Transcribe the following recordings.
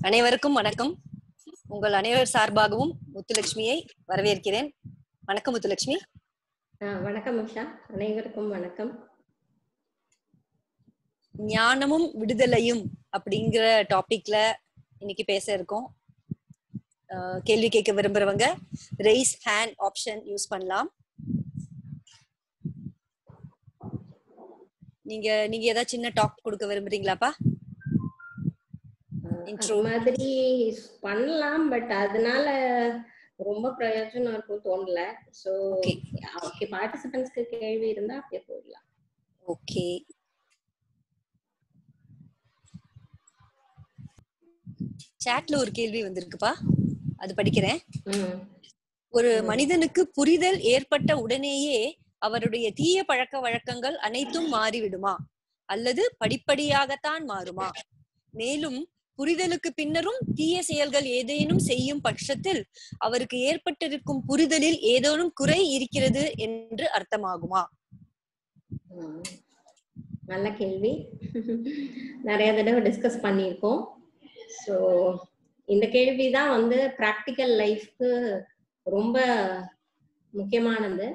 அனைவருக்கும் வணக்கம் உங்கள் அனைவர் சார்பாகவும் முத்துலட்சுமியை வரவேற்கிறேன் வணக்கம் முத்துலட்சுமி ஆஹ் வணக்கம் உஷா அனைவருக்கும் வணக்கம் ஞானமும் விடுதலையும் அப்படிங்கிற டாபிக்ல இன்னைக்கு பேச இருக்கோம் அஹ் கேள்வி கேட்க விரும்புறவங்க ரெய்ஸ் ஹேண்ட் ஆப்ஷன் யூஸ் பண்ணலாம் நீங்க நீங்க ஏதாவது சின்ன டாக் கொடுக்க விரும்புறீங்களாப்பா ஆஹ் Intro. அது மாதிரி பண்ணலாம் பட் அதனால ரொம்ப பிரயோஜனம் இருக்கும் தோணல சோ Okay. ஓகே பார்ட்டிசிபென்ட்ஸ்க்கு கேள்வி இருந்தா அப்படியே போயிடலாம் ஓகே சாட்ல ஒரு கேள்வி வந்திருக்குப்பா அது படிக்கிறேன் ம் ஒரு ம். மனிதனுக்கு புரிதல் ஏற்பட்ட உடனேயே அவருடைய தீய பழக்க வழக்கங்கள் அனைத்தும் மாறிவிடுமா அல்லது படிப்படியாகத்தான் மாறுமா மேலும் புரிதலுக்கு பின்னரும் தீய செயல்கள் ஏதேனும் செய்யும் பட்சத்தில் அவருக்கு ஏற்பட்டிருக்கும் புரிதலில் ஏதேனும் குறை இருக்கிறது என்று அர்த்தமாகுமா ம். நல்ல கேள்வி நிறைய தடவை டிஸ்கஸ் பண்ணியிருக்கோம் ஸோ இந்த கேள்வி தான் வந்து ப்ராக்டிக்கல் லைஃப்க்கு ரொம்ப முக்கியமானது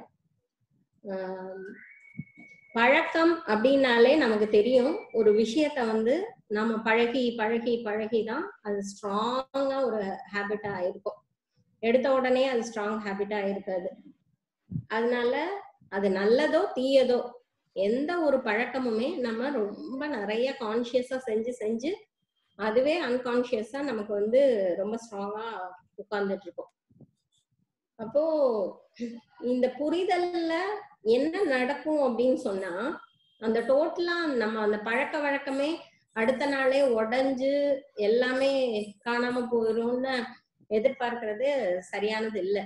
ஆம், பழக்கம் அப்படின்னாலே நமக்கு தெரியும் ஒரு விஷயத்த வந்து நம்ம பழகி பழகி பழகி தான் அது ஸ்ட்ராங்கா ஒரு ஹேபிட்டா இருக்கும் எடுத்த உடனே அது ஸ்ட்ராங் ஹேபிட்டா இருக்காது அதனால அது நல்லதோ தீயதோ எந்த ஒரு பழக்கமுமே நம்ம ரொம்ப நிறைய கான்சியஸா செஞ்சு செஞ்சு அதுவே அன்கான்சியஸா நமக்கு வந்து ரொம்ப ஸ்ட்ராங்கா உட்கார்ந்துட்டு இருக்கோம் அப்போ இந்த புரிதல்ல என்ன நடக்கும் அப்படின்னு சொன்னா அந்த டோட்டலா நம்ம அந்த பழக்க வழக்கமே அடுத்த நாளே உடைஞ்சு எல்லாமே காணாம போயிரும்னு எதிர்பார்க்கறது சரியானது இல்லை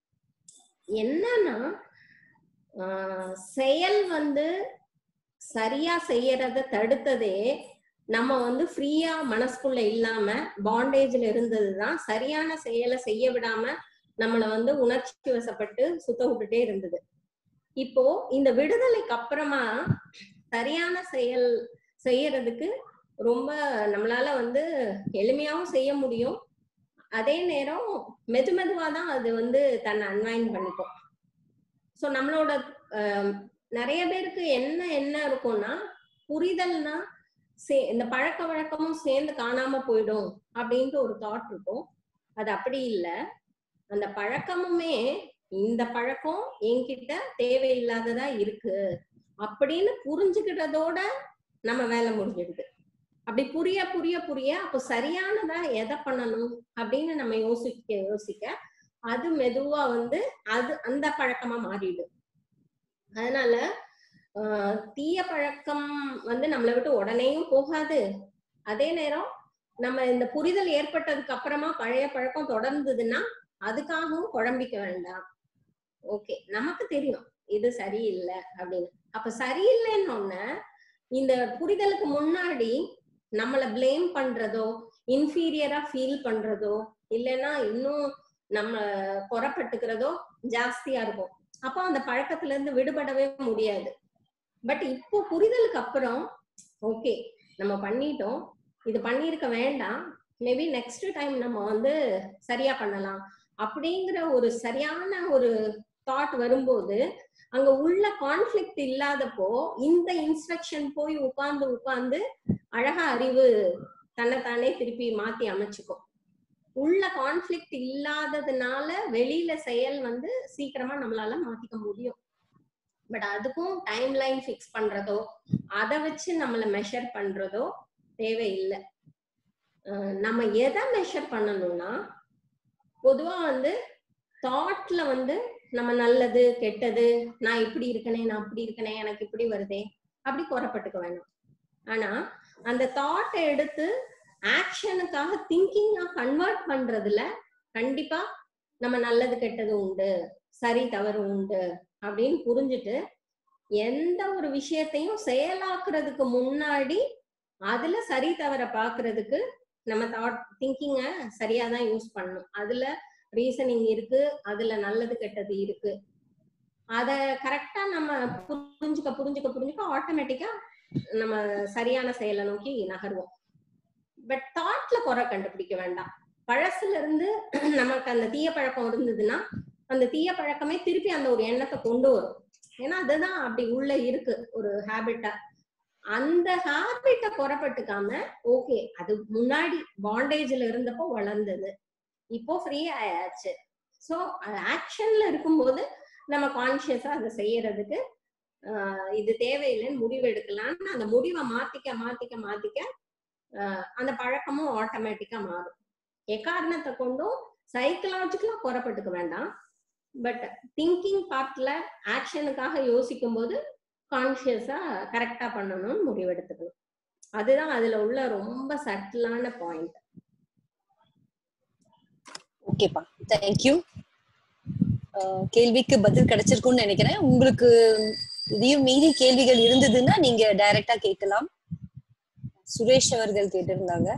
என்னன்னா ஆஹ் செயல் வந்து சரியா செய்யறத தடுத்ததே நம்ம வந்து ஃப்ரீயா மனசுக்குள்ள இல்லாம பாண்டேஜ்ல இருந்ததுதான் சரியான செயலை செய்ய விடாம நம்மள வந்து உணர்ச்சி வசப்பட்டு சுத்த விட்டுட்டே இருந்தது இப்போ இந்த விடுதலைக்கு அப்புறமா சரியான செயல் செய்யறதுக்கு ரொம்ப நம்மளால வந்து எளிமையாவும் செய்ய முடியும் அதே நேரம் மெது மெதுவா தான் அது வந்து தன்னை அன்வைன் பண்ணிக்கும் ஸோ நம்மளோட ஆஹ், நிறைய பேருக்கு என்ன என்ன இருக்கும்னா புரிதல்னா சே இந்த பழக்க வழக்கமும் சேர்ந்து காணாம போயிடும் அப்படின்ட்டு ஒரு தாட் இருக்கும் அது அப்படி இல்லை அந்த பழக்கமுமே இந்த பழக்கம் என்கிட்ட தேவையில்லாததா இருக்கு அப்படின்னு புரிஞ்சுக்கிட்டதோட நம்ம வேலை முடிஞ்சிடுது அப்படி புரிய புரிய புரிய அப்போ சரியானதா எதை பண்ணணும் அப்படின்னு நம்ம யோசிக்க யோசிக்க அது மெதுவா வந்து அது அந்த பழக்கமா மாறிடும் அதனால ஆஹ், தீய பழக்கம் வந்து நம்மளை விட்டு உடனேயும் போகாது அதே நேரம் நம்ம இந்த புரிதல் ஏற்பட்டதுக்கு அப்புறமா பழைய பழக்கம் தொடர்ந்ததுன்னா அதுக்காகவும் குழம்பிக்க வேண்டாம் ஓகே நமக்கு தெரியும் இது சரியில்லை அப்படின்னு அப்ப சரியில்லைன்னு ஒண்ணு இந்த புரிதலுக்கு முன்னாடி நம்மள ப்ளேம் பண்றதோ இன்ஃபீரியரா ஃபீல் பண்றதோ இல்லைன்னா இன்னும் நம்ம குறப்பட்டுக்கிறதோ ஜாஸ்தியா இருக்கும் அப்போ அந்த பழக்கத்துல இருந்து விடுபடவே முடியாது பட் இப்போ புரிதலுக்கு அப்புறம் ஓகே நம்ம பண்ணிட்டோம் இது பண்ணியிருக்க வேண்டாம் மேபி நெக்ஸ்ட் டைம் நம்ம வந்து சரியா பண்ணலாம் அப்படிங்கிற ஒரு சரியான ஒரு தாட் வரும்போது அங்க உள்ள கான்ஃபிளிக்ட் இல்லாதப்போ இந்த இன்ஸ்ட்ரக்ஷன் போய் உட்கார்ந்து உட்கார்ந்து அழகா அறிவு தன்னைத்தானே திருப்பி மாத்தி அமைச்சுக்கும் உள்ள கான்ஃபிளிக்ட் இல்லாததுனால வெளியில செயல் வந்து சீக்கிரமா நம்மளால மாத்திக்க முடியும் பட் அதுக்கும் டைம் லைன் ஃபிக்ஸ் பண்றதோ அதை வச்சு நம்மள மெஷர் பண்றதோ தேவையில்லை அஹ் நம்ம எதை மெஷர் பண்ணணும்னா பொதுவா வந்து தாட்ல வந்து நம்ம நல்லது கெட்டது நான் இப்படி இருக்கனே நான் அப்படி இருக்கனே எனக்கு இப்படி வருதே அப்படி குறப்பட்டுக்க வேணாம் ஆனா அந்த தாட்டை எடுத்து ஆக்ஷனுக்காக திங்கிங்கா கன்வெர்ட் பண்றதுல கண்டிப்பா நம்ம நல்லது கெட்டது உண்டு சரி தவறு உண்டு அப்படின்னு புரிஞ்சுட்டு எந்த ஒரு விஷயத்தையும் செயலாக்குறதுக்கு முன்னாடி அதுல சரி தவற பாக்குறதுக்கு நம்ம தாட் திங்கிங்க சரியா தான் யூஸ் பண்ணணும் அதுல ரீசனிங் இருக்கு அதுல நல்லது கெட்டது இருக்கு அத கரெக்டா நம்ம புரிஞ்சுக்க புரிஞ்சுக்க புரிஞ்சுக்க ஆட்டோமேட்டிக்கா நம்ம சரியான செயலை நோக்கி நகர்வோம் பட் தாட்ல குறை கண்டுபிடிக்க வேண்டாம் பழசுல இருந்து நமக்கு அந்த தீய பழக்கம் இருந்ததுன்னா அந்த தீய பழக்கமே திருப்பி அந்த ஒரு எண்ணத்தை கொண்டு வரும் ஏன்னா அதுதான் அப்படி உள்ள இருக்கு ஒரு ஹேபிட்டா அந்த ஹேபிட்ட குறைப்பட்டுக்காம ஓகே அது முன்னாடி பாண்டேஜ்ல இருந்தப்போ வளர்ந்தது இப்போ ஃப்ரீ ஆயாச்சு ஸோ ஆக்ஷன்ல இருக்கும்போது நம்ம கான்சியஸா அதை செய்யறதுக்கு ஆஹ் இது தேவையில்லைன்னு முடிவு எடுக்கலாம்னு அந்த முடிவை மாத்திக்க மாத்திக்க மாத்திக்க ஆஹ் அந்த பழக்கமும் ஆட்டோமேட்டிக்கா மாறும் எக்காரணத்தை கொண்டும் சைக்கலாஜிக்கலா குறைப்பட்டுக்க வேண்டாம் பட் திங்கிங் பார்ட்ல ஆக்ஷனுக்காக யோசிக்கும் போது கான்சியஸா கரெக்டா பண்ணணும்னு முடிவெடுத்துக்கணும் அதுதான் அதுல உள்ள ரொம்ப சட்டிலான பாயிண்ட் ஓகேப்பா தேங்க்யூ கேள்விக்கு பதில் கிடைச்சிருக்கும்னு நினைக்கிறேன் உங்களுக்கு இதையும் மீறி கேள்விகள் இருந்ததுன்னா நீங்க டைரக்டா கேட்கலாம் சுரேஷ் அவர்கள் கேட்டிருந்தாங்க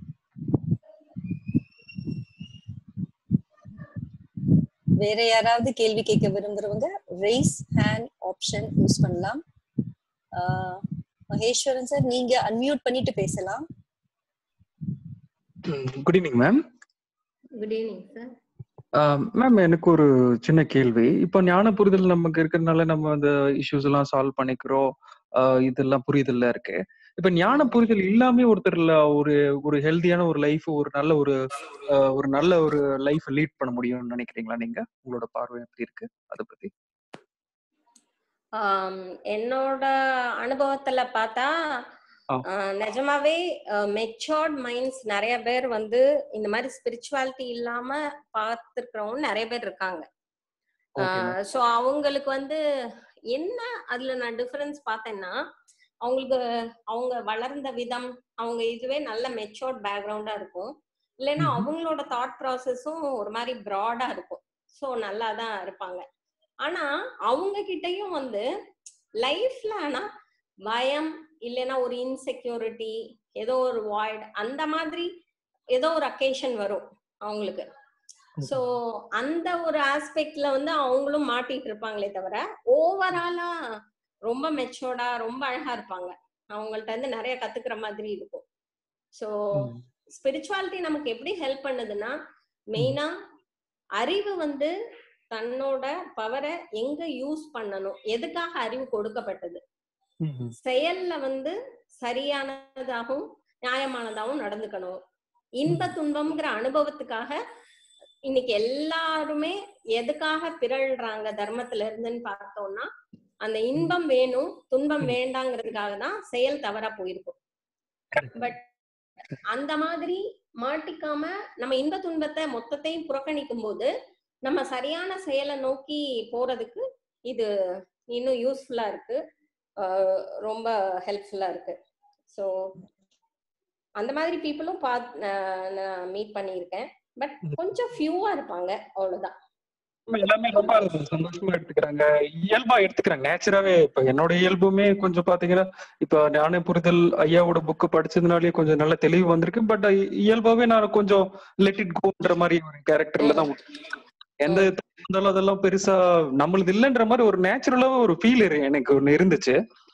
வேற யாராவது கேள்வி கேட்க விரும்புறவங்க ரைஸ் ஹேண்ட் ஆப்ஷன் யூஸ் பண்ணலாம் ஆஹ் மகேஸ்வரன் சார் நீங்க அன்மியூட் பண்ணிட்டு பேசலாம் good evening ma'am good evening sir ma'am எனக்கு ஒரு சின்ன கேள்வி இப்போ ஞான புரிதல் நமக்கு இருக்கிறதுனால நம்ம அந்த இஷ்யூஸ் எல்லாம் சால்வ் பண்ணிக்கிறோம் ஆஹ் இதெல்லாம் புரிதல்ல இருக்கு இப்ப ஞான புரிதல் இல்லாம ஒருத்தர்ல ஒரு ஒரு ஹெல்தியான ஒரு லைஃப் ஒரு நல்ல ஒரு ஆஹ் ஒரு நல்ல ஒரு லைஃப் லீட் பண்ண முடியும்னு நினைக்கிறீங்களா நீங்க உங்களோட பார்வை எப்படி இருக்கு அதை பத்தி ஆம், என்னோட அனுபவத்துல பார்த்தா ஆ. ஆஹ், நிஜமாவே மெச்சோர்ட் மைண்ட்ஸ் நிறைய பேர் வந்து இந்த மாதிரி ஸ்பிரிச்சுவாலிட்டி இல்லாம பார்த்துருக்கிறவங்க நிறைய பேர் இருக்காங்க ஓகே ஸோ அவங்களுக்கு வந்து என்ன அதுல நான் டிஃபரன்ஸ் பார்த்தேன்னா அவங்களுக்கு அவங்க வளர்ந்த விதம் அவங்க இதுவே நல்ல மெச்சோர்ட் பேக்ரவுண்டா இருக்கும் இல்லைன்னா ம்ஹும். அவங்களோட தாட் ப்ராசஸும் ஒரு மாதிரி ப்ராடா இருக்கும் ஸோ நல்லா தான் இருப்பாங்க ஆனா அவங்க கிட்டயும் வந்து லைஃப்ல ஆனா பயம் இல்லைன்னா ஒரு இன்செக்யூரிட்டி ஏதோ ஒரு வாய்ட் அந்த மாதிரி ஏதோ ஒரு அக்கேஷன் வரும் அவங்களுக்கு சோ அந்த ஒரு ஆஸ்பெக்ட்ல வந்து அவங்களும் மாட்டிட்டு இருப்பாங்களே தவிர ஓவராலா ரொம்ப மெச்சோர்டா ரொம்ப அழகா இருப்பாங்க அவங்கள்ட்ட இருந்து நிறைய கத்துக்கிற மாதிரி இருக்கும் சோ ஸ்பிரிச்சுவாலிட்டி நமக்கு எப்படி ஹெல்ப் பண்ணுதுன்னா மெயினா அறிவு வந்து தன்னோட பவரை எங்க யூஸ் பண்ணணும் எதுக்காக அறிவு கொடுக்கப்பட்டது செயல்ல வந்து சரியானதாகவும் நியாயமானதாகவும் நடந்துக்கணும் இன்ப துன்பம்ங்கிற அனுபவத்துக்காக இன்னைக்கு எல்லாருமே எதுக்காக பிறழ்றாங்க தர்மத்துல இருந்துன்னு பார்த்தோம்னா அந்த இன்பம் வேணும் துன்பம் வேண்டாங்கிறதுக்காக தான் செயல் தவறா போயிருக்கும் பட் அந்த மாதிரி மாட்டிக்காம நம்ம இன்ப துன்பத்தை மொத்தத்தையும் புறக்கணிக்கும் போது நம்ம சரியான செயலை நோக்கி போறதுக்கு இது இன்னும் யூஸ்ஃபுல்லா இருக்கு ஆஹ் ரொம்ப ஹெல்ப்ஃபுல்லா இருக்கு ஸோ அந்த மாதிரி பீப்புளும் பாத் நான் மீட் பண்ணியிருக்கேன் பட் கொஞ்சம் ஃபியூவா இருப்பாங்க அவ்வளவுதான் எல்லாமே ரொம்ப சந்தோஷமா எடுத்துக்கிறாங்க இயல்பா எடுத்துக்கிறாங்க நேச்சராவே இப்ப என்னோட இயல்புமே கொஞ்சம் பாத்தீங்கன்னா இப்ப ஞான புரிதல் ஐயாவோட புக்கு படிச்சதுனாலே கொஞ்சம் நல்ல தெளிவு வந்திருக்கு பட் இயல்பாவே நான் கொஞ்சம் லெட் இட் கோன்ற மாதிரி ஒரு கேரக்டர்ல தான் எந்த தப்பு இருந்தாலும் அதெல்லாம் பெருசா நம்மளுது இல்லைன்ற மாதிரி ஒரு நேச்சுரலாவே ஒரு ஃபீல் எனக்கு ஒண்ணு இருந்துச்சு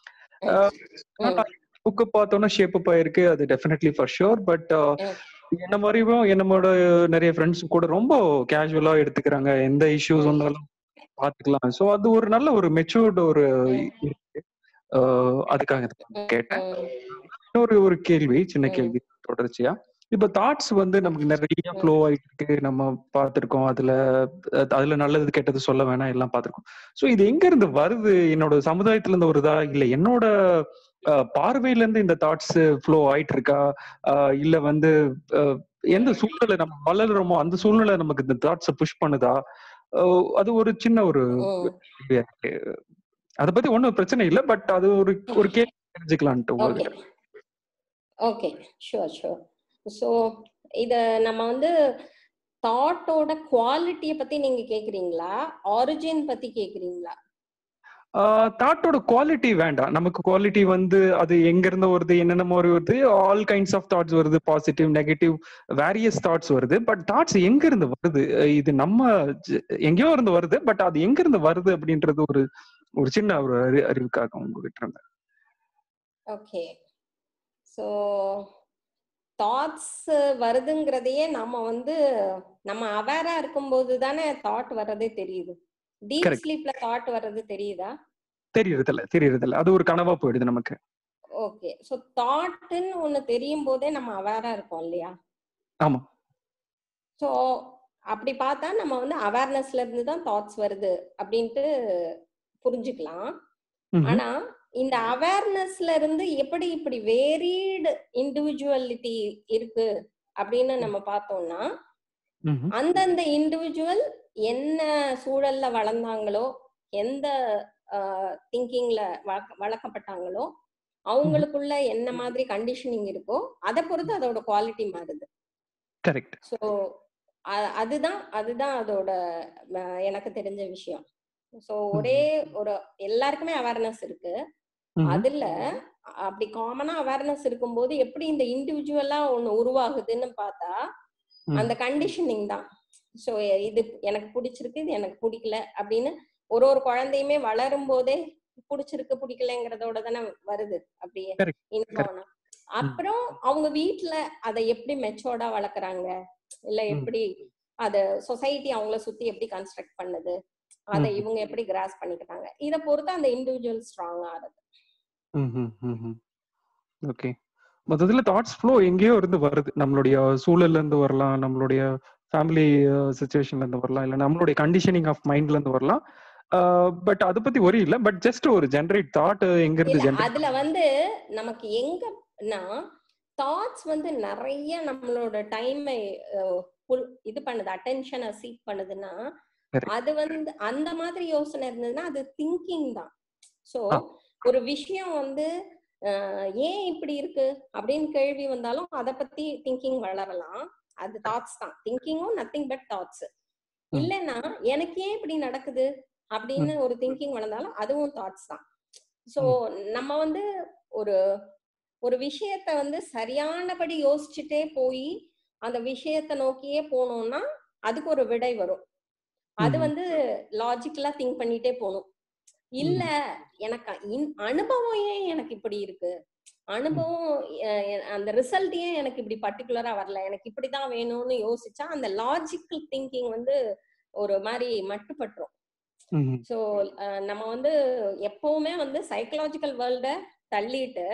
புக்கு பார்த்தோன்னா ஷேப் அப் ஆயிருக்கு அது டெஃபினெட்லி ஃபார் ஷுர் பட் என்ன மாதிரியும் என்னோட நிறைய ஃப்ரெண்ட்ஸ் கூட ரொம்ப கேஷுவலா எடுத்துக்கிறாங்க எந்த இஷ்யூஸ் வந்தாலும் பாத்துக்கலாம் சோ அது ஒரு நல்ல ஒரு மெச்சூர்டு ஒரு இருக்கு அதுக்காக கேட்டேன் இன்னொரு ஒரு கேள்வி சின்ன கேள்வி தொடர்ச்சியா இப்ப தாட்ஸ் வந்து நமக்கு நிறைய ஃப்ளோ ஆயிட்டு இருக்கு நம்ம பார்த்திருக்கோம் அதுல அதுல நல்லது கெட்டது சொல்ல வேணாம் எல்லாம் பார்த்திருக்கோம் சோ இது எங்க இருந்து வருது என்னோட சமுதாயத்துல இருந்து வருதா இல்ல என்னோட பார்வையில இருந்து இந்த தாட்ஸ் ஃப்ளோ ஆயிட்டு இருக்கா இல்ல வந்து எந்த சூழ்நிலை நம்ம வளர்றோமோ அந்த சூழ்நிலை நமக்கு இந்த தாட்ஸ புஷ் பண்ணுதா அது ஒரு சின்ன ஒரு அத பத்தி ஒண்ணும் பிரச்சனை இல்ல பட் அது ஒரு ஒரு கேள்வி தெரிஞ்சுக்கலான்ட்டு உங்களுக்கு ஓகே ஷுவர் ஷுவர் ஸோ இத நம்ம வந்து தாட்டோட குவாலிட்டிய பத்தி நீங்க கேக்குறீங்களா ஆரிஜின் பத்தி கேக்குறீங்களா தாட்டோட குவாலிட்டி வேண்டாம் நமக்கு குவாலிட்டி வந்து அது எங்க இருந்து வருது என்னென்ன மாதிரி வருது ஆல் கைண்ட்ஸ் ஆஃப் தாட்ஸ் வருது பாசிட்டிவ் நெகட்டிவ் வேரியஸ் தாட்ஸ் வருது பட் தாட்ஸ் எங்க இருந்து வருது இது நம்ம எங்கேயோ இருந்து வருது பட் அது எங்க இருந்து வருது அப்படின்றது ஒரு ஒரு சின்ன ஒரு அறி அறிவுக்காக உங்ககிட்ட இருந்தேன் ஓகே ஸோ தாட்ஸ் வருதுங்கிறதையே நம்ம வந்து நம்ம அவேரா இருக்கும்போது தானே தாட் வர்றதே தெரியுது டீப் Correct. ஸ்லீப்ல தாட் வர்றது தெரியுதா தெரியறது இல்ல தெரியறது இல்ல அது ஒரு கனவா போயிடுது நமக்கு ஓகே ஸோ தாட்னு ஒண்ணு தெரியும் போதே நம்ம அவேரா இருக்கோம் இல்லையா ஆமா ஸோ அப்படி பார்த்தா நம்ம வந்து அவேர்னஸ்ல இருந்து தான் தாட்ஸ் வருது அப்படின்ட்டு புரிஞ்சுக்கலாம் ம்ஹும். ஆனா இந்த அவேர்னஸ்ல இருந்து எப்படி இப்படி வேரீடு இண்டிவிஜுவலிட்டி இருக்கு அப்படின்னு நம்ம பார்த்தோம்னா ம்ஹும். அந்தந்த இண்டிவிஜுவல் என்ன சூழல்ல வளர்ந்தாங்களோ எந்த திங்கிங்ல வளர்க்கப்பட்டாங்களோ அவங்களுக்குள்ள என்ன மாதிரி கண்டிஷனிங் இருக்கோ அதை பொறுத்து அதோட குவாலிட்டி மாறுது கரெக்ட் ஸோ அதுதான் அதுதான் அதோட அஹ், எனக்கு தெரிஞ்ச விஷயம் ஸோ ஒரே ஒரு எல்லாருக்குமே அவேர்னஸ் இருக்கு அதுல அப்படி காமனா அவேர்னஸ் இருக்கும்போது எப்படி இந்த இண்டிவிஜுவலா ஒண்ணு உருவாகுதுன்னு பார்த்தா ம். அந்த கண்டிஷனிங் தான் ஸோ இது எனக்கு பிடிச்சிருக்கு இது எனக்கு பிடிக்கல அப்படின்னு ஒரு ஒரு குழந்தையுமே வளரும் போதே பிடிச்சிருக்கு பிடிக்கலங்கிறதோட தானே வருது அப்படியே Correct, இன்ஃபார்ம் அப்புறம் அவங்க வீட்ல அதை எப்படி மெச்சோர்டா வளர்க்குறாங்க இல்ல ம். எப்படி அத சொசைட்டி அவங்கள சுத்தி எப்படி கன்ஸ்ட்ரக்ட் பண்ணுது அதை ம். இவங்க எப்படி கிராஸ் பண்ணிக்கிறாங்க இத பொறுத்து அந்த இண்டிவிஜுவல் ஸ்ட்ராங் ஆகுது ஓகே மொத்தத்துல தாட்ஸ் ஃப்ளோ எங்கேயோ இருந்து வருது நம்மளுடைய சூழல்ல இருந்து வரலாம் நம்மளுடைய ஃபேமிலி சுச்சுவேஷன்ல இருந்து வரலாம் இல்ல நம்மளுடைய கண்டிஷனிங் ஆஃப் மைண்ட்ல இருந்து வரலாம் பட் அதை பத்தி ஒரே இல்ல பட் ஜஸ்ட் ஒரு ஜென்ரேட் தாட் எங்க இருந்து இல்ல ஜென்ரேட் அதுல வந்து நமக்கு எங்கன்னா தாட்ஸ் வந்து நிறைய நம்மளோட டைமை இது பண்ணுது அட்டென்ஷனை சீக் பண்ணுதுன்னா Correct. அது வந்து அந்த மாதிரி யோசனை இருந்ததுன்னா அது திங்கிங் தான் சோ ஆ. ஒரு விஷயம் வந்து அஹ், ஏன் இப்படி இருக்கு அப்படின்னு கேள்வி வந்தாலும் அதை பத்தி திங்கிங் வளரலாம் அது தாட்ஸ் தான் திங்கிங்கும் நத்திங் பட் தாட்ஸ் ம். இல்லைன்னா எனக்கு ஏன் இப்படி நடக்குது அப்படின்னு ஒரு திங்கிங் வளர்ந்தாலும் அதுவும் தாட்ஸ் தான் சோ நம்ம வந்து ஒரு ஒரு விஷயத்த வந்து சரியானபடி யோசிச்சுட்டே போய் அந்த விஷயத்த நோக்கியே போனோம்னா அதுக்கு ஒரு விடை வரும் அது ம்ஹும். வந்து லாஜிக்கலா திங்க் பண்ணிட்டே போகணும் இல்ல எனக்கு இன்- அனுபவம் ஏன் எனக்கு இப்படி இருக்கு அனுபவம் அஹ், எ- அந்த ரிசல்ட் ஏன் எனக்கு இப்படி பர்டிகுலரா வரல எனக்கு இப்படிதான் வேணும்னு யோசிச்சா அந்த லாஜிக்கல் திங்கிங் வந்து ஒரு மாதிரி மட்டுப்பட்டுரும் ம்ஹும். ஸோ நம்ம வந்து எப்பவுமே வந்து சைக்கலாஜிக்கல் வேர்ல்ட தள்ளிட்டு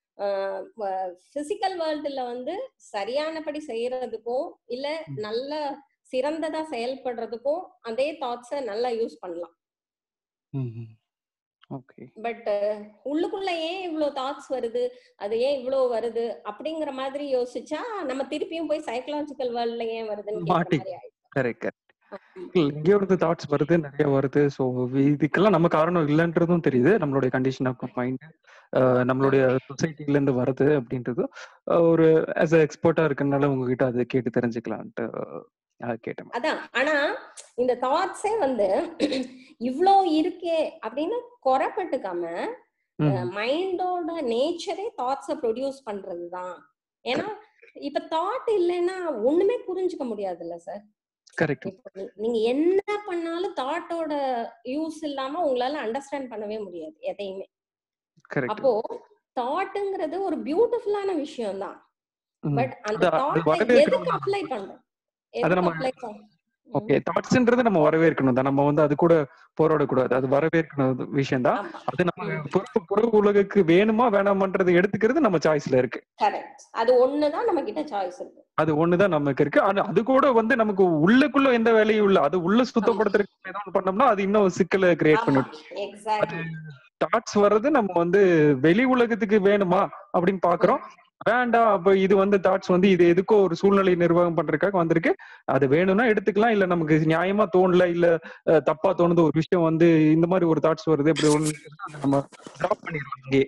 பிசிக்கல் வேர்ல்டுல வந்து சரியானபடி செய்யறதுக்கும் இல்ல நல்ல சிறந்ததா செயல்படுறதுக்கும் அதே தாட்ஸை நல்லா யூஸ் பண்ணலாம் ம்ஹும். ஓகே பட் உள்ளுக்குள்ள ஏன் இவ்ளோ தாட்ஸ் வருது அது ஏன் இவ்ளோ வருது அப்படிங்கிற மாதிரி யோசிச்சா நம்ம திருப்பியும் போய் சைக்கலாஜிக்கல் வேர்ல்ட்ல ஏன் வருதுன்னு கேட்கிற மாட்டி. மாதிரி ஆயிடும் கரெக்ட் கரெக்ட் எங்கேயோ இருந்து தாட்ஸ் வருது நிறைய வருது ஸோ இதுக்கெல்லாம் நம்ம காரணம் இல்லைன்றதும் தெரியுது நம்மளுடைய கண்டிஷன் ஆஃப் மைண்ட் நம்மளுடைய சொசைட்டில இருந்து வருது அப்படின்றது அஹ், ஒரு ஆஸ் அ எக்ஸ்பர்ட்டா இருக்கனால உங்ககிட்ட அதை கேட்டு தெரிஞ்சுக்கலான்ட்டு அஹ், கேட்டேன் அதான் ஆனா இந்த தாட்ஸே வந்து இவ்ளோ இருக்கே அப்படின்னு குறைப்பட்டுக்காம ம், மைண்டோட நேச்சரே தாட்ஸ ப்ரொடியூஸ் பண்றதுதான் ஏன்னா இப்ப தாட் இல்லைன்னா ஒண்ணுமே புரிஞ்சுக்க முடியாதுல்ல சார் கரெக்ட் இப்போ நீ- நீங்க என்ன பண்ணாலும் தாட்டோட யூஸ் இல்லாம உங்களால அண்டர்ஸ்டாண்ட் பண்ணவே முடியாது எதையுமே கரெக்ட் அப்போ தாட்டுங்கிறது ஒரு பியூட்டிஃபுல்லான விஷயம் தான் பட் அந்த அது- அது தாட்டை வரவேற்கணும் எதுக்கு தான். அப்ளை பண்றோம் அதை எதுக்கு நம்ம- அப்ளை பண்றோம் ஓகே தாட்ஸ்ன்றது நம்ம வரவேற்கணும் தான் நம்ம வந்து அது கூட போராடக்கூடாது அது வரவேற்கணும் விஷயம் தான் ஆமா அது நம்ம புற புற உலகுக்கு வேணுமா வேணாமான்றது எடுத்துக்கிறது நம்ம சாய்ஸ்ல இருக்கு கரெக்ட் அது ஒண்ணுதான் நம்ம கிட்ட சாய்ஸ் இருக்கு அது ஒண்ணுதான் நமக்கு இருக்கு ஆனா அது கூட வந்து நமக்கு உள்ளுக்குள்ள எந்த வேலையும் இல்ல அது உள்ள சுத்தப்படுத்துறதுக்கு ஏதாவது பண்ணோம்னா அது இன்னும் சிக்கலை கிரியேட் ஆமா பண்ணிடும் எக்ஸாக்ட்லி தாட்ஸ் வர்றது நம்ம வந்து வெளி உலகத்துக்கு வேணுமா அப்படின்னு பாக்குறோம் வேண்டாம் அப்ப இது வந்து தாட்ஸ் வந்து இது எதுக்கோ ஒரு சூழ்நிலை நிர்வாகம் பண்றதுக்காக வந்திருக்கு அது வேணும்னா எடுத்துக்கலாம் இல்ல நமக்கு நியாயமா தோணல இல்ல அஹ், தப்பா தோணுது ஒரு விஷயம் வந்து இந்த மாதிரி ஒரு தாட்ஸ் வருது இப்படி ஒண்ணு இருக்குன்னா அதை நம்ம டிராப் பண்ணிடலாம் அங்கே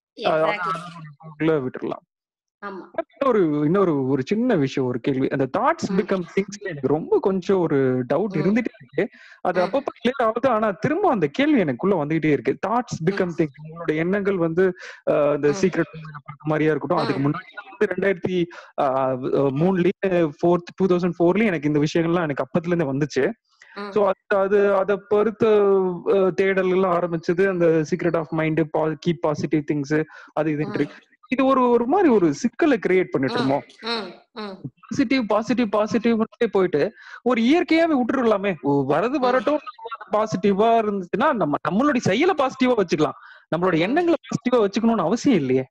எக்ஸாக்ட்லி விட்டுறலாம் ஆமா இன்னொரு இன்னொரு ஒரு சின்ன விஷயம் ஒரு கேள்வி அந்த தாட்ஸ் ம். பிகம் திங்ஸ்ல எனக்கு ரொம்ப கொஞ்சம் ஒரு டவுட் ம். இருந்துட்டே இருக்கு அது ம். அப்பப்ப கிளியர் ஆகுது ஆனா திரும்ப அந்த கேள்வி எனக்குள்ள வந்துகிட்டே இருக்கு தாட்ஸ் பிகம் திங்ஸ் உங்களோட எண்ணங்கள் வந்து அஹ், இந்த ம். சீக்ரெட் மாதிரியா இருக்கட்டும் அதுக்கு ம். முன்னாடி வந்து ரெண்டாயிரத்தி அஹ், அஹ், மூணுலயே ஃபோர்த் டூ தௌசண்ட் ஃபோர்லயும் எனக்கு இந்த விஷயங்கள்லாம் எனக்கு அப்பத்துல இருந்து வந்துச்சு ம். சோ அது அது அதை பொறுத்த அஹ், தேடல் எல்லாம் ஆரம்பிச்சது அந்த secret of mind keep positive things அது இது ம். இது ஒரு ஒரு மாதிரி ஒரு சிக்கலை கிரியேட் பண்ணிட்டுருமோ ம், ம். பாசிட்டிவ் பாசிட்டிவ் பாசிட்டிவ் போயிட்டு ஒரு இயற்கையாவே விட்டுறலாமே ஓ, வரது வரட்டும் பாசிட்டிவா இருந்துச்சுன்னா நம்ம நம்மளுடைய செயலை பாசிட்டிவா வச்சுக்கலாம் நம்மளோட எண்ணங்களை பாசிட்டிவா வச்சுக்கணும்னு அவசியம் இல்லையே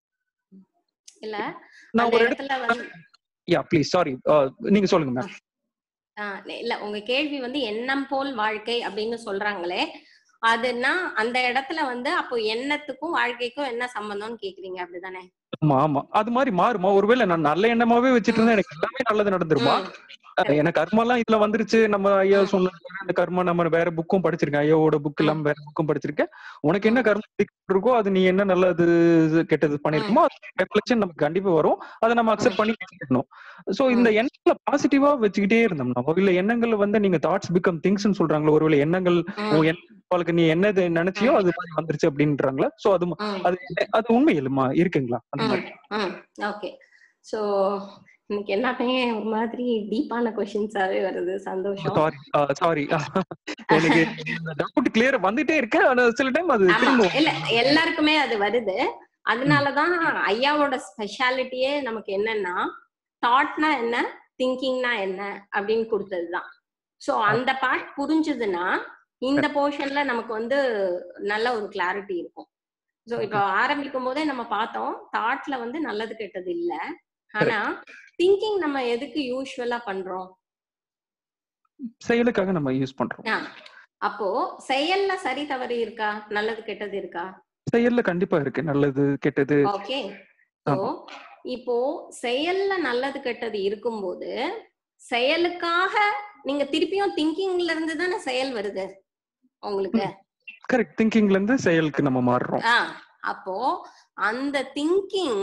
இல்ல நான் அந்த ஒரு இடத்துல இடத்துல வந்து யா ப்ளீஸ் சாரி நீங்க சொல்லுங்க மேம் ஆ, இல்ல உங்க கேள்வி வந்து எண்ணம் போல் வாழ்க்கை அப்படின்னு சொல்றாங்களே அதுனா அந்த இடத்துல வந்து அப்போ எண்ணத்துக்கும் வாழ்க்கைக்கும் என்ன சம்பந்தம்னு கேக்குறீங்க அப்படிதானே ஆமா ஆமா அது மாதிரி மாறுமா ஒருவேளை நான் நல்ல எண்ணமாவே வச்சுட்டு இருந்தா எனக்கு எல்லாமே நல்லது நடந்துருமா ம், அஹ் எனக்கு கர்மா எல்லாம் இதுல வந்துருச்சு நம்ம ஐயா ம். சொன்ன அந்த கர்மா நம்ம வேற புக்கும் படிச்சிருக்கேன் ஐயாவோட புக் எல்லாம் வேற புக்கும் படிச்சிருக்கேன் உனக்கு என்ன கர்மா இருக்கோ அது நீ என்ன நல்லது கெட்டது பண்ணிருக்கோமோ ரெஃப்ளெக்ஷன் நமக்கு கண்டிப்பா வரும் அதை நம்ம அக்செப்ட் பண்ணி கேட்கணும் சோ இந்த எண்ணங்களை பாசிட்டிவா வச்சுக்கிட்டே இருந்தோம்னா இல்ல எண்ணங்கள் வந்து நீங்க தாட்ஸ் பிகம் திங்ஸ் சொல்றாங்களா ஒருவேளை எண்ணங்கள் ம், உன் எண்ணங்களுக்கு நீ என்னது நினைச்சியோ அது மாதிரி வந்துருச்சு அப்படின்றாங்களா சோ அது ம். அது அது உண்மை இல்லமா இருக்குங்களா அந்த மாதிரி ஓகே சோ இன்னைக்கு எல்லாமே ஒரு மாதிரி டீப்பான கொஸ்டின்ஸாவே வருது சந்தோஷம் சாரி சாரி எனக்கு டவுட் கிளியர் வந்துட்டே இருக்கு ஆனா சில டைம் அது ஆமா திரும்ப இல்ல எல்லாருக்குமே அது வருது அதனாலதான் ஐயாவோட ஸ்பெஷாலிட்டியே நமக்கு என்னன்னா தாட்னா என்ன திங்கிங்னா என்ன அப்படின்னு கொடுத்ததுதான் சோ அந்த பார்ட் புரிஞ்சுதுன்னா இந்த போர்ஷன்ல நமக்கு வந்து நல்ல ஒரு கிளாரிட்டி இருக்கும் சோ இப்போ ஆரம்பிக்கும் போதே நம்ம பார்த்தோம் தாட்ல வந்து நல்லது கெட்டது இல்ல ஆனா திங்கிங் நம்ம எதுக்கு யூஸ்வலா பண்றோம் செயலுக்காக நம்ம யூஸ் பண்றோம் ஆ, அப்போ செயல்ல சரி தவறு இருக்கா நல்லது கெட்டது இருக்கா செயல்ல கண்டிப்பா இருக்கு நல்லது கெட்டது ஓகே சோ இப்போ செயல்ல நல்லது கெட்டது இருக்கும்போது செயலுக்காக நீங்க திருப்பியும் திங்கிங்ல இருந்து தானே செயல் வருது உங்களுக்கு கரெக்ட் திங்கிங்ல இருந்து செயலுக்கு நம்ம மாறுறோம் ஆ அப்போ அந்த திங்கிங்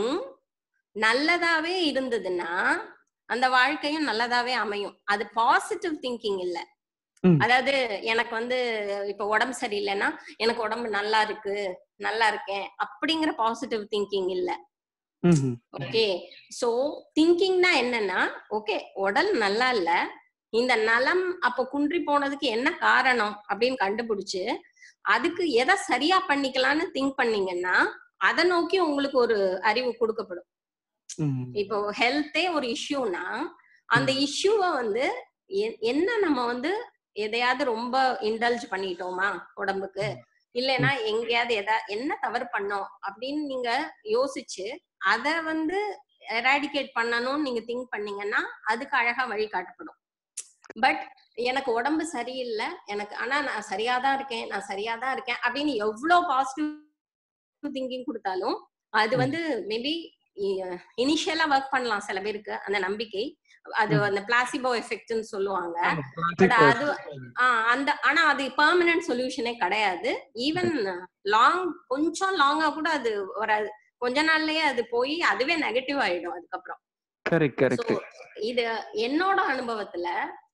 நல்லதாவே இருந்ததுன்னா அந்த வாழ்க்கையும் நல்லதாவே அமையும் அது பாசிட்டிவ் திங்கிங் இல்ல ம். அதாவது எனக்கு வந்து இப்ப உடம்பு சரியில்லைன்னா எனக்கு உடம்பு நல்லா இருக்கு நல்லா இருக்கேன் அப்படிங்கிற பாசிட்டிவ் திங்கிங் இல்ல ம்ஹும். ஓகே சோ திங்கிங்னா என்னன்னா ஓகே உடல் நல்லா இல்ல இந்த நலம் அப்ப குன்றி போனதுக்கு என்ன காரணம் அப்படின்னு கண்டுபிடிச்சு அதுக்கு எதை சரியா பண்ணிக்கலாம்னு திங்க் பண்ணீங்கன்னா அதை நோக்கி உங்களுக்கு ஒரு அறிவு கொடுக்கப்படும் ம். இப்போ ஹெல்த்தே ஒரு இஷ்யூனா அந்த இஷ்யூவை வந்து எ- என்ன நம்ம வந்து எதையாவது ரொம்ப இன்டல்ஜ் பண்ணிட்டோமா உடம்புக்கு இல்லைன்னா எங்கேயாவது எதா என்ன தவறு பண்ணோம் அப்படின்னு நீங்க யோசிச்சு அத வந்து எராடிகேட் பண்ணணும்னு நீங்க திங்க் பண்ணீங்கன்னா அதுக்கு அழகா வழி காட்டப்படும் பட் எனக்கு உடம்பு சரியில்லை எனக்கு ஆனா நான் சரியாதான் இருக்கேன் நான் சரியாதான் இருக்கேன் அப்படின்னு எவ்வளவு பாசிட்டிவ் திங்கிங் கொடுத்தாலும் அது ம். வந்து மேபி இனிஷியலா ஒர்க் பண்ணலாம் சில பேருக்கு அந்த நம்பிக்கை அது ம். அந்த பிளாசிபோ எஃபெக்ட்னு சொல்லுவாங்க ஆமா, But அது ஆஹ் அந்த ஆனா அது பெர்மனன்ட் சொல்யூஷனே கிடையாது ஈவன் லாங் கொஞ்சம் லாங்கா கூட அது வராது கொஞ்ச நாள்லயே அது போய் அதுவே நெகட்டிவ் ஆயிடும் அதுக்கப்புறம் கரெக்ட் கரெக்ட் So, இது என்னோட அனுபவத்துல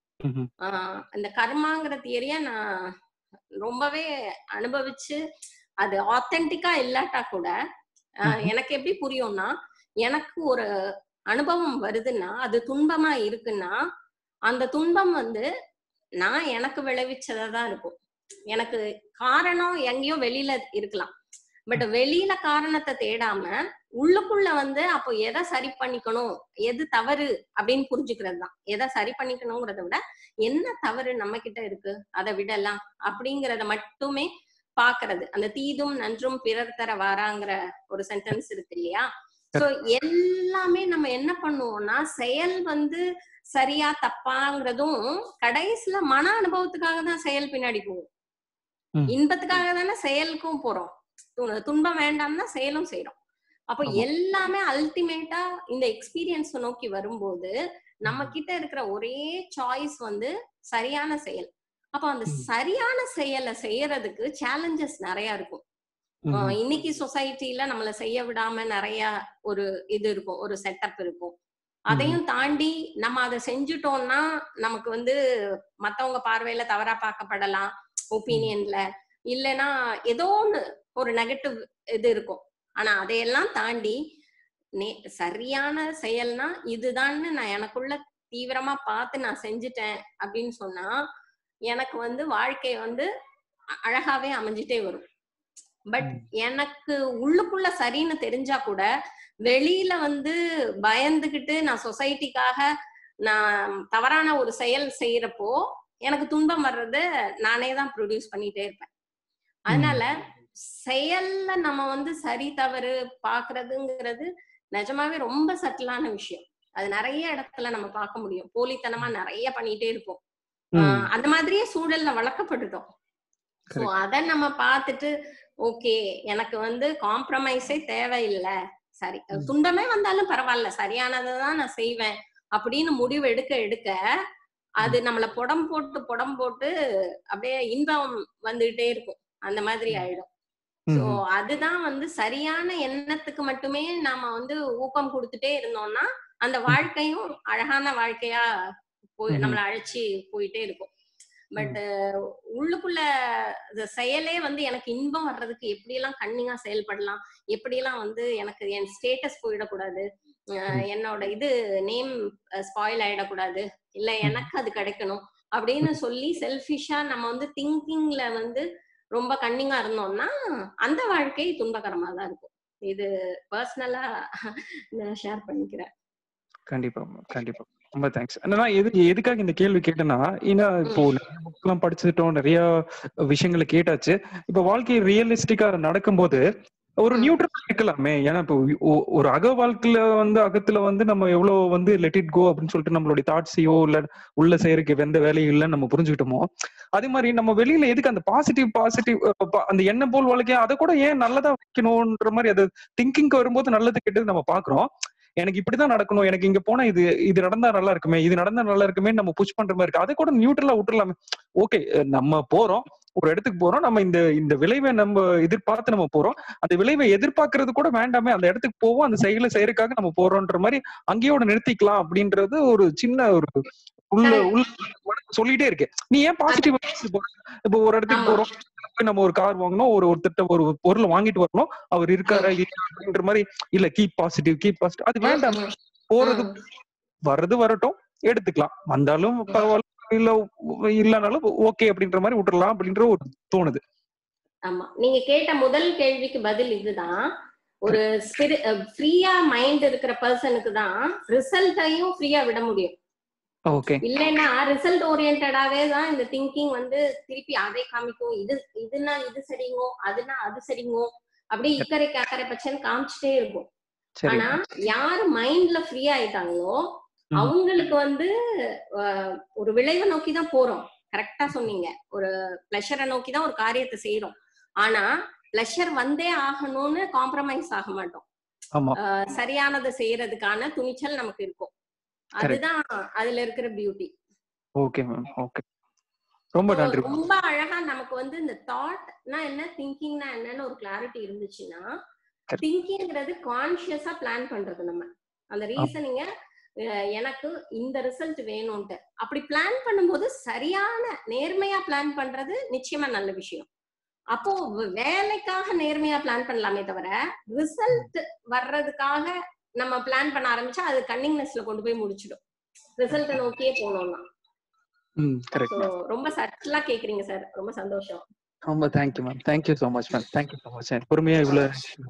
ஆஹ் இந்த கர்மாங்கிற தியரிய நான் ரொம்பவே அனுபவிச்சு அது ஆத்தென்டிக்கா இல்லாட்டா கூட ஆஹ் ம்ஹும். எனக்கு எப்படி புரியும்னா எனக்கு ஒரு அனுபவம் வருதுன்னா அது துன்பமா இருக்குன்னா அந்த துன்பம் வந்து நான் எனக்கு விளைவிச்சதா தான் இருக்கும் எனக்கு காரணம் எங்கேயோ வெளியில இருக்கலாம் பட் வெளியில காரணத்தை தேடாம உள்ளுக்குள்ள வந்து அப்போ எதை சரி பண்ணிக்கணும் எது தவறு அப்படின்னு புரிஞ்சுக்கிறது தான் எதை சரி பண்ணிக்கணுங்கிறத விட என்ன தவறு நம்ம கிட்ட இருக்கு அதை விடலாம் அப்படிங்கறத மட்டுமே பாக்குறது அந்த தீதும் நன்றும் பிறர் தர வாராங்கிற ஒரு சென்டென்ஸ் இருக்கு இல்லையா சோ எல்லாமே நம்ம என்ன பண்ணுவோம்னா செயல் வந்து சரியா தப்பாங்கிறதும் கடைசியில மன அனுபவத்துக்காக தான் செயல் பின்னாடி போகும் ம். இன்பத்துக்காக தானே செயலுக்கும் போறோம் து- துன்பம் வேண்டாம்னா செயலும் செய்யறோம் அப்போ ஆமா. எல்லாமே அல்டிமேட்டா இந்த எக்ஸ்பீரியன்ஸ் நோக்கி வரும்போது நம்ம கிட்ட இருக்கிற ஒரே சாய்ஸ் வந்து சரியான செயல் அப்போ அந்த ம். சரியான செயலை செய்யறதுக்கு சேலஞ்சஸ் நிறைய இருக்கும் ஆஹ் இன்னைக்கு சொசைட்டில நம்மள செய்ய விடாம நிறைய ஒரு இது இருக்கும் ஒரு செட்டப் இருக்கும் அதையும் தாண்டி நம்ம அதை செஞ்சுட்டோம்னா நமக்கு வந்து மத்தவங்க பார்வையில தவறா பார்க்கப்படலாம் ஒப்பீனியன்ல இல்லைன்னா ஏதோ ஒண்ணு ஒரு நெகட்டிவ் இது இருக்கும் ஆனா அதையெல்லாம் தாண்டி நே- சரியான செயல்னா இதுதான்னு நான் எனக்குள்ள தீவிரமா பார்த்து நான் செஞ்சுட்டேன் அப்படின்னு சொன்னா எனக்கு வந்து வாழ்க்கை வந்து அ- அழகாவே அமைஞ்சிட்டே வரும் பட் எனக்கு உள்ளுக்குள்ள சரின்னு தெரிஞ்சா கூட வெளியில வந்து பயந்துகிட்டு நான் சொசைட்டிக்காக நான் தவறான ஒரு செயல் செய்யறப்போ எனக்கு துன்பம் வர்றத நானே தான் ப்ரொடியூஸ் பண்ணிட்டே இருப்பேன் அதனால செயல்ல நம்ம வந்து சரி தவறு பாக்குறதுங்கிறது நிஜமாவே ரொம்ப சட்டிலான விஷயம் அது நிறைய இடத்துல நம்ம பார்க்க முடியும் போலித்தனமா நிறைய பண்ணிட்டே இருப்போம் ஆஹ் அந்த மாதிரியே சூழல்ல வளர்க்கப்பட்டுட்டோம் சோ Correct. அத நம்ம பார்த்துட்டு ஓகே எனக்கு வந்து காம்ப்ரமைஸே தேவையில்லை சரி ம். துன்பமே வந்தாலும் பரவாயில்ல சரியானதான் நான் செய்வேன் அப்படின்னு முடிவு எடுக்க எடுக்க அது நம்மள புடம் போட்டு புடம் போட்டு அப்படியே இன்பம் வந்துகிட்டே இருக்கும் அந்த மாதிரி ஆயிடும் ம், சோ ம். அதுதான் வந்து சரியான எண்ணத்துக்கு மட்டுமே நாம வந்து ஊக்கம் கொடுத்துட்டே இருந்தோம்னா அந்த வாழ்க்கையும் அழகான வாழ்க்கையா போய் ம்ஹும். நம்மள அழைச்சி போயிட்டே இருக்கும் பட் உள்ளுக்குள்ள இந்த செயலே வந்து எனக்கு இன்பம் வர்றதுக்கு எப்படி எல்லாம் கண்ணிங்கா செயல்படலாம் எப்படி எல்லாம் வந்து எனக்கு என் ஸ்டேட்டஸ் போயிடக்கூடாது அஹ் ம். என்னோட இது நேம் ஸ்பாயில் ஆயிடக்கூடாது இல்ல எனக்கு அது கிடைக்கணும் அப்படின்னு சொல்லி செல்ஃபிஷா நம்ம வந்து திங்கிங்ல வந்து ரொம்ப கண்ணிங்கா இருந்தோம்னா அந்த வாழ்க்கை துன்பகரமா தான் இருக்கும் இது பர்சனலா நான் ஷேர் பண்ணிக்கிறேன் கண்டிப்பா ma'am, கண்டிப்பா ரொம்ப தேங்க்ஸ் என்னன்னா எது எதுக்காக இந்த கேள்வி கேட்டேன்னா ஏன்னா இப்போ புக் எல்லாம் படிச்சுட்டோம் நிறைய விஷயங்களை கேட்டாச்சு இப்ப வாழ்க்கை ரியலிஸ்டிக்கா நடக்கும்போது ஒரு ம். நியூட்ரல் இருக்கலாமே ஏன்னா இப்போ ஒ- ஒரு அக வாழ்க்கையில வந்து அகத்துல வந்து நம்ம எவ்வளவு வந்து லெட் இட் கோ அப்படின்னு சொல்லிட்டு நம்மளுடைய தாட்ஸையோ இல்ல உள்ள செய்யறதுக்கு எந்த வேலையும் இல்லைன்னு நம்ம புரிஞ்சுக்கிட்டோமோ அதே மாதிரி நம்ம வெளியில எதுக்கு அந்த பாசிட்டிவ் பாசிட்டிவ் அந்த எண்ணம் போல் வாழ்க்கைய அதை கூட ஏன் நல்லதா வைக்கணும்ன்ற மாதிரி அது திங்கிங்க்கு வரும்போது நல்லது கெட்டது நம்ம பாக்குறோம் எனக்கு இப்படிதான் நடக்கணும் எனக்கு இங்க போனா இது இது நடந்தா நல்லா இருக்குமே இது நடந்தா நல்லா இருக்குமே நம்ம புஷ் பண்ற மாதிரி இருக்கு அதை கூட நியூட்ரலா விட்டுறலாமே ஓகே நம்ம போறோம் ஒரு இடத்துக்கு போறோம் நம்ம இந்த இந்த விளைவை நம்ம எதிர்பார்த்து நம்ம போறோம் அந்த விளைவை எதிர்பார்க்கறது கூட வேண்டாமே அந்த இடத்துக்கு போவோம் அந்த செயலை செய்யறதுக்காக நம்ம போறோம்ன்ற மாதிரி அங்கேயோட நிறுத்திக்கலாம் அப்படின்றது ஒரு சின்ன ஒரு உள்ள உள்ள மனசு சொல்லிட்டே இருக்கு நீ ஏன் பாசிட்டிவ் இப்போ ஒரு இடத்துக்கு ஆமா. போறோம் போய் நம்ம ஒரு கார் வாங்கணும் ஒரு ஒருத்தட்ட ஒரு பொருள் வாங்கிட்டு வரணும் அவர் இருக்காரா இல்லையா அப்படின்ற மாதிரி இல்ல கீப் பாசிட்டிவ் கீப் பாசிட்டிவ் அது வேண்டாம் ம், போறது ம். வர்றது வரட்டும் எடுத்துக்கலாம் வந்தாலும் பரவாயில்ல இல்ல இல்லனாலும் ஓகே அப்படின்ற மாதிரி விட்டுறலாம் அப்படின்ற ஒரு தோணுது ஆமா நீங்க கேட்ட முதல் கேள்விக்கு பதில் இதுதான் ஒரு ஃப்ரீயா மைண்ட் இருக்கிற பர்சனுக்கு தான் ரிசல்ட்டையும் ஃப்ரீயா விட முடியும் ஓகே இல்லைன்னா ரிசல்ட் ஓரியன்டாவே தான் இந்த திங்கிங் வந்து திருப்பி அதை காமிக்கும் இது இதுனா இது சரிங்கோ அதுனா அது சரிங்கோ அப்படியே இக்கரைக்கு அக்கறை பச்சைன்னு காமிச்சிட்டே இருக்கும் சரி ஆனா யாரு மைண்ட்ல ஃப்ரீ ஆயிட்டாங்களோ ம். அவங்களுக்கு வந்து அஹ், ஒரு விளைவை நோக்கி தான் போறோம் கரெக்டா சொன்னீங்க ஒரு பிளஷரை நோக்கி தான் ஒரு காரியத்தை செய்யறோம் ஆனா பிளஷர் வந்தே ஆகணும்னு காம்ப்ரமைஸ் ஆக மாட்டோம் ஆமா அஹ், சரியானதை செய்யறதுக்கான துணிச்சல் நமக்கு இருக்கும் அதுதான் அதுல இருக்கிற பியூட்டி ஓகே மேம் ஓகே ரொம்ப நன்றி ma'am. ரொம்ப அழகா நமக்கு வந்து இந்த தாட்னா என்ன திங்கிங்னா என்னன்னு ஒரு கிளாரிட்டி இருந்துச்சுன்னா Correct. திங்கிங்கிறது கான்சியஸா பிளான் பண்றது நம்ம அந்த ரீசனிங்க எனக்கு இந்த ரிசல்ட் வேணும்ட்டு அப்படி பிளான் பண்ணும்போது சரியான நேர்மையா பிளான் பண்றது நிச்சயமா நல்ல விஷயம் அப்போ வே- வேலைக்காக நேர்மையா பிளான் பண்ணலாமே தவிர ரிசல்ட் வர்றதுக்காக நம்ம பிளான் பண்ண ஆரம்பிச்சா அது கன்னிங்னஸ்ல கொண்டு போய் முடிச்சிடும் ரிசல்ட்டை நோக்கியே போனோம்னா ம் கரெக்ட் So, ரொம்ப சட்டலா கேக்குறீங்க சார் ரொம்ப சந்தோஷம் ரொம்ப thank you ma'am thank you so much ma'am thank you so much பொறுமையா இவ்வளவு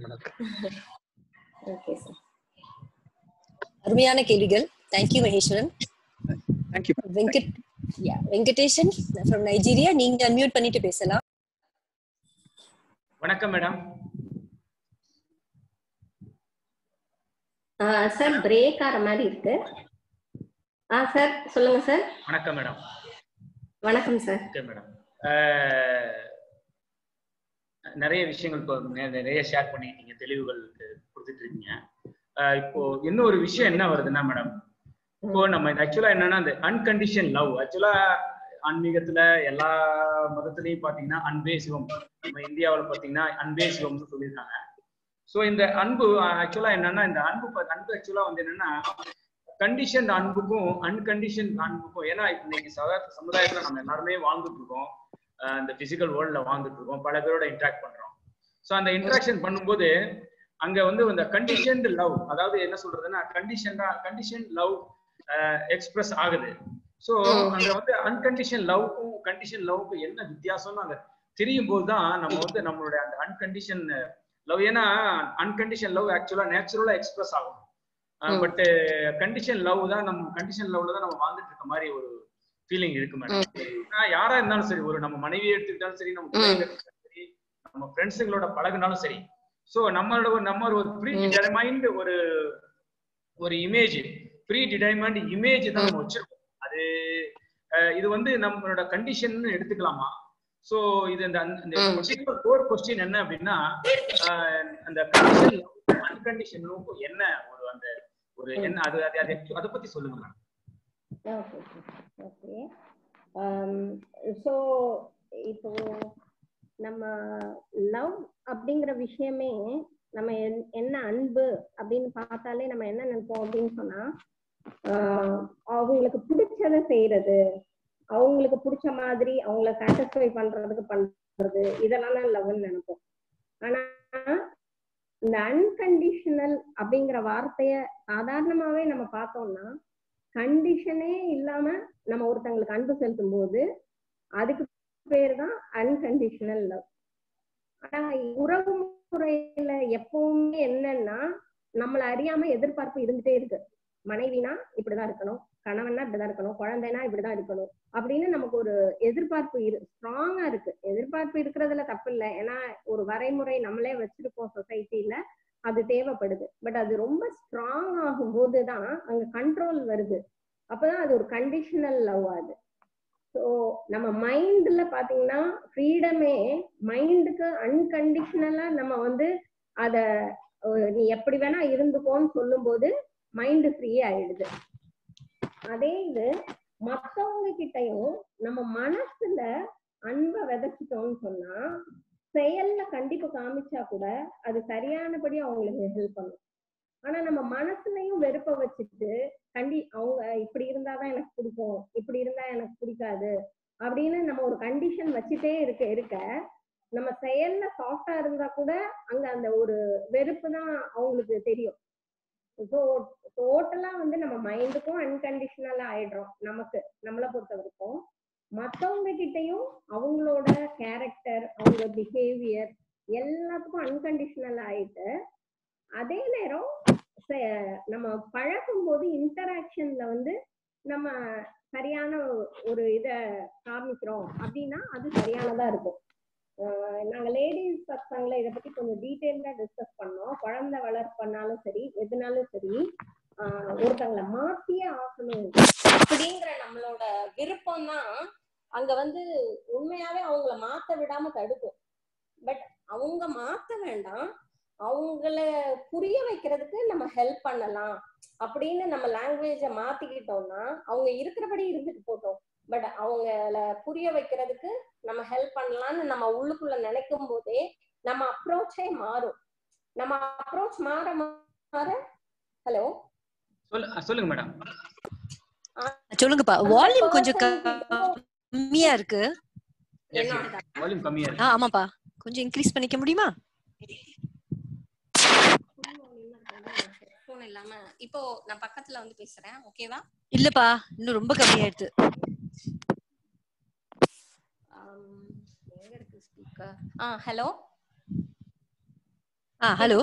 ஓகே சார் அருமையான கேள்விகள் தேங்க்யூ மகேஸ்வரன் தேங்க்யூ வெங்கட் யா வெங்கடேஷன் ஃப்ரம் நைஜீரியா நீங்க அன்மியூட் பண்ணிட்டு பேசலாம் வணக்கம் மேடம் சார் பிரேக் ஆற மாதிரி இருக்கு ஆ சார் சொல்லுங்க சார் வணக்கம் மேடம் வணக்கம் சார் ஓகே மேடம் நிறைய விஷயங்கள் இப்போ நெ- நிறைய ஷேர் பண்ணிட்டீங்க தெளிவுகள் கொடுத்துட்டு இருக்கீங்க அஹ் இப்போ இன்னும் ஒரு விஷயம் என்ன வருதுன்னா மேடம் இப்போ நம்ம ஆக்சுவலா என்னன்னா இந்த அன்கண்டிஷன் லவ் ஆக்சுவலா ஆன்மீகத்துல எல்லா மதத்திலையும் பாத்தீங்கன்னா அன்பே சிவம் நம்ம இந்தியாவுல பாத்தீங்கன்னா அன்பே சிவம்னு சொல்லியிருக்காங்க சோ இந்த அன்பு ஆக்சுவலா என்னன்னா இந்த அன்பு பா- அன்பு ஆக்சுவலா வந்து என்னன்னா கண்டிஷன் அன்புக்கும் அன்கண்டிஷன் அன்புக்கும் ஏன்னா இப்ப இன்னைக்கு சக- சமுதாயத்துல நம்ம எல்லாருமே வாழ்ந்துட்டு இருக்கோம் அஹ் இந்த பிசிக்கல் வேர்ல்ட்ல வாழ்ந்துட்டு இருக்கோம் பல பேரோட இன்ட்ராக்ட் பண்றோம் சோ அந்த இன்ட்ராக்ஷன் பண்ணும்போது அங்க வந்து இந்த கண்டிஷன்டு லவ் அதாவது என்ன சொல்றதுன்னா கண்டிஷன்டா கண்டிஷன் லவ் எக்ஸ்பிரஸ் ஆகுது சோ ம். அங்க வந்து அன்கண்டிஷன் லவ்க்கும் கண்டிஷன் லவ்க்கும் என்ன வித்தியாசம்னு அங்க தெரியும் போது தான் நம்ம வந்து நம்மளுடைய அந்த அன்கண்டிஷன் லவ் ஏன்னா அன்கண்டிஷன் லவ் ஆக்சுவலா நேச்சுரலா எக்ஸ்பிரஸ் ஆகும் ம். பட் கண்டிஷன் லவ் தான் நம்ம கண்டிஷன் லவ்ல தான் நம்ம வாழ்ந்துட்டு இருக்க மாதிரி ஒரு ஃபீலிங் இருக்கு மேடம் யாரா இருந்தாலும் சரி ஒரு நம்ம மனைவி எடுத்துக்கிட்டாலும் சரி நம்ம பிள்ளைங்க எடுத்துக்கிட்டாலும் சரி நம்ம ஃப்ரெண்ட்ஸுங்களோட பழகுனாலும் சரி சோ நம்மளோட ஒரு நம்ம ஒரு ப்ரீ டிடைமைண்ட் ஒரு ஒரு இமேஜ் ப்ரீ டிடைமைண்ட் இமேஜ் தான் நம்ம வச்சிருக்கோம் அது அஹ், இது வந்து நம்மளோட கண்டிஷன் எடுத்துக்கலாமா சோ இது இந்த இந்த ம். பர்டிகுலர் கோர் கொஸ்டின் என்ன அப்படின்னா அஹ், அந்த கண்டிஷன் அன்கண்டிஷனும் என்ன ஒரு அந்த ஒரு என்ன அது அது அது அதை பத்தி சொல்லுங்க மேம் ஓகே ஓகே ஸோ இப்போ நம்ம லவ் அப்படிங்கிற விஷயமே நம்ம என்- என்ன அன்பு அப்படின்னு பார்த்தாலே நம்ம என்ன நினைப்போம் அப்படின்னு சொன்னா ஆஹ் அவங்களுக்கு பிடிச்சதை செய்யறது அவங்களுக்கு பிடிச்ச மாதிரி அவங்கள சாட்டிஸ்ஃபை பண்றதுக்கு பண்றது இதெல்லாம் தான் லவ்னு நினைப்போம் ஆனா இந்த அன்கண்டிஷனல் அப்படிங்கிற வார்த்தைய சாதாரணமாவே நம்ம பார்த்தோம்னா கண்டிஷனே இல்லாம நம்ம ஒருத்தங்களுக்கு அன்பு செலுத்தும் போது அதுக்கு பேர் தான் அன்கண்டிஷனல் லவ் ஆனா உறவு முறையில எப்பவுமே என்னன்னா நம்மள அறியாம எதிர்பார்ப்பு இருந்துட்டே இருக்கு மனைவினா இப்படிதான் இருக்கணும் கணவன்னா இப்படிதான் இருக்கணும் குழந்தைனா இப்படிதான் இருக்கணும் அப்படின்னு நமக்கு ஒரு எதிர்பார்ப்பு இரு ஸ்ட்ராங்கா இருக்கு எதிர்பார்ப்பு இருக்கிறதுல தப்பு இல்லை ஏன்னா ஒரு வரைமுறை நம்மளே வச்சிருக்கோம் சொசைட்டில அது தேவைப்படுது பட் அது ரொம்ப ஸ்ட்ராங் ஆகும் போதுதான் அங்க கண்ட்ரோல் வருது அப்பதான் அது ஒரு கண்டிஷனல் லவ் ஆகுது ஸோ நம்ம மைண்ட்ல பாத்தீங்கன்னா ஃப்ரீடமே மைண்டுக்கு அன்கண்டிஷனலா நம்ம வந்து அத அஹ், நீ எப்படி வேணா இருந்துக்கோன்னு சொல்லும்போது மைண்ட் ஃப்ரீ ஆயிடுது அதே இது மத்தவங்க கிட்டயும் நம்ம மனசுல அன்பை விதைச்சிட்டோம்னு சொன்னா செயல்ல கண்டிப்பு காமிச்சா கூட அது சரியானபடி அவங்களுக்கு ஹெல்ப் பண்ணும் ஆனா நம்ம மனசுலயும் வெறுப்ப வச்சுட்டு கண்டி அவங்க இப்படி இருந்தாதான் எனக்கு பிடிக்கும் இப்படி இருந்தா எனக்கு பிடிக்காது அப்படின்னு நம்ம ஒரு கண்டிஷன் வச்சுட்டே இருக்க இருக்க நம்ம செயல்ல சாஃப்டா இருந்தா கூட அங்க அந்த ஒரு வெறுப்பு தான் அவங்களுக்கு தெரியும் ஸோ டோட்டலா வந்து நம்ம மைண்டுக்கும் அன்கண்டிஷனலா ஆயிடுறோம் நமக்கு நம்மளை பொறுத்த வரைக்கும் மத்தவங்க கிட்டயும் அவங்களோட கேரக்டர் அவங்க பிஹேவியர் எல்லாத்துக்கும் அன்கண்டிஷனல் ஆயிட்டு அதே நேரம் ச- நம்ம பழகும் போது இன்டராக்ஷன்ல வந்து நம்ம சரியான ஒரு இத காமிக்கிறோம் அப்படின்னா அது சரியானதா இருக்கும் ஆஹ் நாங்க லேடிஸ் பசங்களை இதை பத்தி கொஞ்சம் டீட்டெயிலா டிஸ்கஸ் பண்ணோம் குழந்தை வளர்ப்பனாலும் சரி எதுனாலும் சரி ஆஹ் ஒருத்தங்களை மாத்தியே ஆகணும் அப்படிங்கிற நம்மளோட விருப்பம் தான் அங்க வந்து உண்மையாவே அவங்கள மாத்த விடாம தடுக்கும் பட் அவங்க மாத்த வேண்டாம் அவங்கள புரிய வைக்கிறதுக்கு நம்ம ஹெல்ப் பண்ணலாம் அப்படின்னு நம்ம லாங்குவேஜ மாத்திக்கிட்டோம்னா அவங்க இருக்கிறபடி இருந்துட்டு போட்டோம் பட் அவங்கள புரிய வைக்கிறதுக்கு நம்ம ஹெல்ப் பண்ணலாம்னு நம்ம உள்ளுக்குள்ள நினைக்கும் போதே நம்ம அப்ரோச்சே மாறும் நம்ம அப்ரோச் மாற மாற ஹலோ சொல்லு சொல்லுங்க மேடம் சொல்லுங்கப்பா வால்யூம் கொஞ்சம் கம்மியா இருக்கு வால்யூம் கம்மியா ஆ இருக்கு ஆமாப்பா கொஞ்சம் இன்க்ரீஸ் பண்ணிக்க முடியுமா ஃபோன் இல்லாம இப்போ நான் பக்கத்துல வந்து பேசுறேன் ஓகேவா இல்லப்பா இன்னும் ரொம்ப கம்மியாயிடுது எங்க இருக்கு ஸ்பீக்கர் ஆ ஹலோ ஆ ஹலோ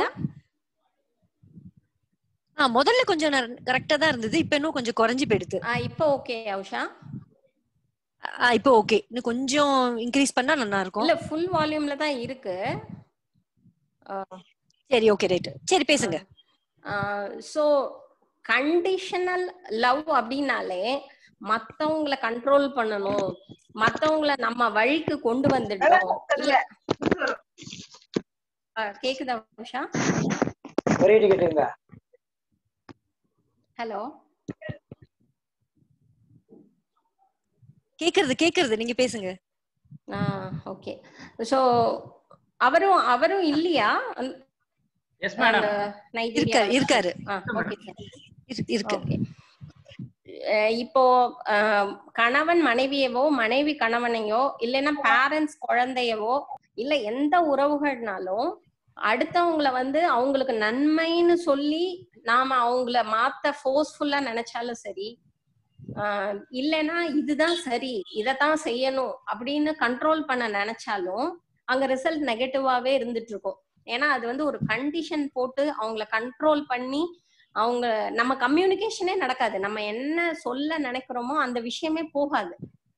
ஆ முதல்ல கொஞ்சம் கரெக்டா தான் இருந்தது இப்ப இன்னும் கொஞ்சம் குறைஞ்சு போயிடுது ஆ இப்போ ஓகே உஷா ஆ இப்போ ஓகே இன்னும் கொஞ்சம் இன்க்ரீஸ் பண்ணா நல்லா இருக்கும் இல்ல ஃபுல் வால்யூம்ல தான் இருக்கு சரி ஓகே ரைட் சரி பேசுங்க ஸோ கண்டிஷனல் லவ் அப்படின்னாலே மத்தவங்கள கண்ட்ரோல் பண்ணணும் மத்தவங்கள நம்ம வழிக்கு கொண்டு வந்துட்டோம் இல்ல ஆ, கேக்குதா உஷா ஒரே டிக்கெட் இருந்தா ஹலோ கேக்குறது கேக்குறது நீங்க பேசுங்க ஆ ஓகே ஸோ அவரும் அவரும் இல்லையா எஸ் மேடம் இருக்காரு இருக்காரு ஓகே இரு- இருக்கு ஓகே அஹ் இப்போ அஹ், கணவன் மனைவியவோ மனைவி கணவனையோ இல்லைன்னா பேரண்ட்ஸ் குழந்தையவோ இல்ல எந்த உறவுகள்னாலும் அடுத்தவங்கள வந்து அவங்களுக்கு நன்மைன்னு சொல்லி நாம அவங்கள மாத்த ஃபோர்ஸ்ஃபுல்லா நினைச்சாலும் சரி ஆஹ் இல்லைன்னா இதுதான் சரி இதைத்தான் செய்யணும் அப்படின்னு கண்ட்ரோல் பண்ண நினைச்சாலும் அங்க ரிசல்ட் நெகட்டிவாவே இருந்துட்டு இருக்கும் ஏன்னா அது வந்து ஒரு கண்டிஷன் போட்டு அவங்கள கண்ட்ரோல் பண்ணி அவங்க நம்ம கம்யூனிகேஷனே நடக்காது நம்ம என்ன சொல்ல நினைக்கிறோமோ அந்த விஷயமே போகாது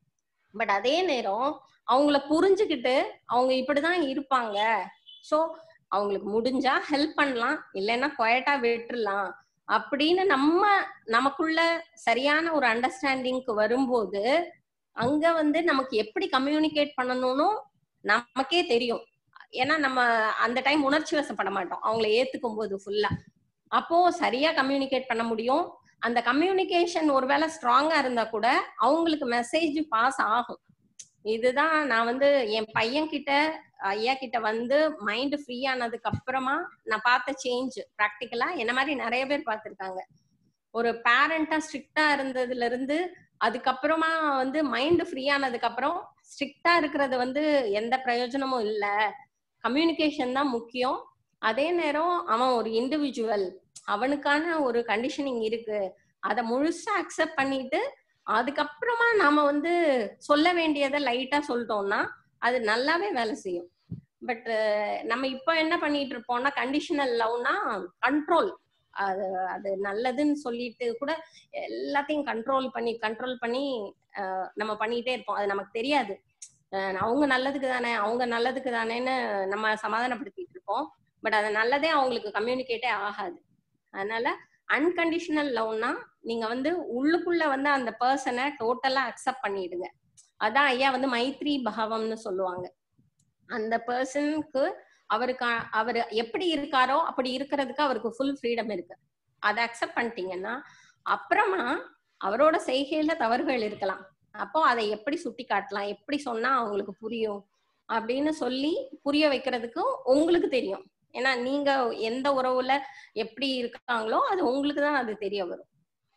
பட் அதே நேரம் அவங்கள புரிஞ்சுக்கிட்டு அவங்க இப்படிதான் இருப்பாங்க சோ அவங்களுக்கு முடிஞ்சா ஹெல்ப் பண்ணலாம் இல்லைன்னா குவைட்டா விட்டுறலாம் அப்படின்னு நம்ம நமக்குள்ள சரியான ஒரு அண்டர்ஸ்டாண்டிங்க்கு வரும்போது அங்க வந்து நமக்கு எப்படி கம்யூனிகேட் பண்ணணும்னு நமக்கே தெரியும் ஏன்னா நம்ம அந்த டைம் உணர்ச்சி வசப்பட மாட்டோம் அவங்கள ஏத்துக்கும் போது ஃபுல்லா அப்போ சரியா கம்யூனிகேட் பண்ண முடியும் அந்த கம்யூனிகேஷன் ஒருவேளை ஸ்ட்ராங்கா இருந்தா கூட அவங்களுக்கு மெசேஜ் பாஸ் ஆகும் இதுதான் நான் வந்து என் பையன் கிட்ட ஐயா கிட்ட வந்து மைண்ட் ஃப்ரீ ஆனதுக்கு அப்புறமா நான் பார்த்த சேஞ்ச் ப்ராக்டிக்கலா என்ன மாதிரி நிறைய பேர் பார்த்திருக்காங்க ஒரு பேரண்டா ஸ்ட்ரிக்டா இருந்ததுல இருந்து அதுக்கப்புறமா வந்து மைண்ட் ஃப்ரீ ஆனதுக்கு அப்புறம் ஸ்ட்ரிக்டா இருக்கிறது வந்து எந்த பிரயோஜனமும் இல்ல கம்யூனிகேஷன் தான் முக்கியம் அதே நேரம் அவன் ஒரு இண்டிவிஜுவல் அவனுக்கான ஒரு கண்டிஷனிங் இருக்கு அதை முழுசா அக்செப்ட் பண்ணிட்டு அதுக்கப்புறமா நாம வந்து சொல்ல வேண்டியதை லைட்டா சொல்லிட்டோம்னா அது நல்லாவே வேலை செய்யும் பட் நம்ம இப்போ என்ன பண்ணிட்டு இருப்போம்னா கண்டிஷனல் லவ்னா கண்ட்ரோல் அது அது நல்லதுன்னு சொல்லிட்டு கூட எல்லாத்தையும் கண்ட்ரோல் பண்ணி கண்ட்ரோல் பண்ணி அஹ், நம்ம பண்ணிட்டே இருப்போம் அது நமக்கு தெரியாது அஹ், அவங்க நல்லதுக்கு தானே அவங்க நல்லதுக்கு தானேன்னு நம்ம சமாதானப்படுத்திட்டு இருப்போம் பட் அது நல்லதே அவங்களுக்கு கம்யூனிகேட்டே ஆகாது அதனால அன்கண்டிஷனல் லவ்னா நீங்க வந்து உள்ளுக்குள்ள வந்து அந்த பர்சனை டோட்டலா அக்செப்ட் பண்ணிடுங்க அதான் ஐயா வந்து மைத்ரி பாவம்னு சொல்லுவாங்க அந்த பர்சனுக்கு அவருக்கு அவர் எப்படி இருக்காரோ அப்படி இருக்கிறதுக்கு அவருக்கு ஃபுல் ஃப்ரீடம் இருக்கு அதை அக்செப்ட் பண்ணிட்டீங்கன்னா அப்புறமா அவரோட செய்கையில தவறுகள் இருக்கலாம் அப்போ அதை எப்படி சுட்டி காட்டலாம் எப்படி சொன்னா அவங்களுக்கு புரியும் அப்படின்னு சொல்லி புரிய வைக்கிறதுக்கும் உங்களுக்கு தெரியும் ஏன்னா நீங்க எந்த உறவுல எப்படி இருக்காங்களோ அது உங்களுக்கு தான் அது தெரிய வரும்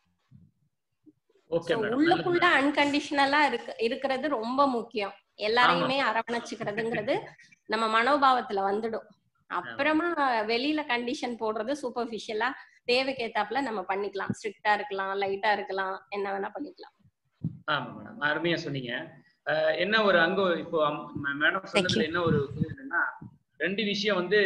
ஓகே So, மேடம் உள்ளுக்குள்ள அன்கண்டிஷனலா இருக்கு இருக்கிறது ரொம்ப முக்கியம் எல்லாரையுமே அரவணைச்சுக்கிறதுங்கிறது நம்ம மனோபாவத்துல வந்துடும் அப்புறமா வெளியில கண்டிஷன் போடுறது சூப்பர்ஃபிஷியலா தேவைக்கு ஏத்தாப்புல நம்ம பண்ணிக்கலாம் ஸ்ட்ரிக்டா இருக்கலாம் லைட்டா இருக்கலாம் என்ன வேணா பண்ணிக்கலாம் ஆமா மேடம் அருமையா சொன்னீங்க அஹ் என்ன ஒரு அங்க இப்போ மேடம் சொன்னதுல என்ன ஒரு இது என்னன்னா ரெண்டு விஷயம் வந்து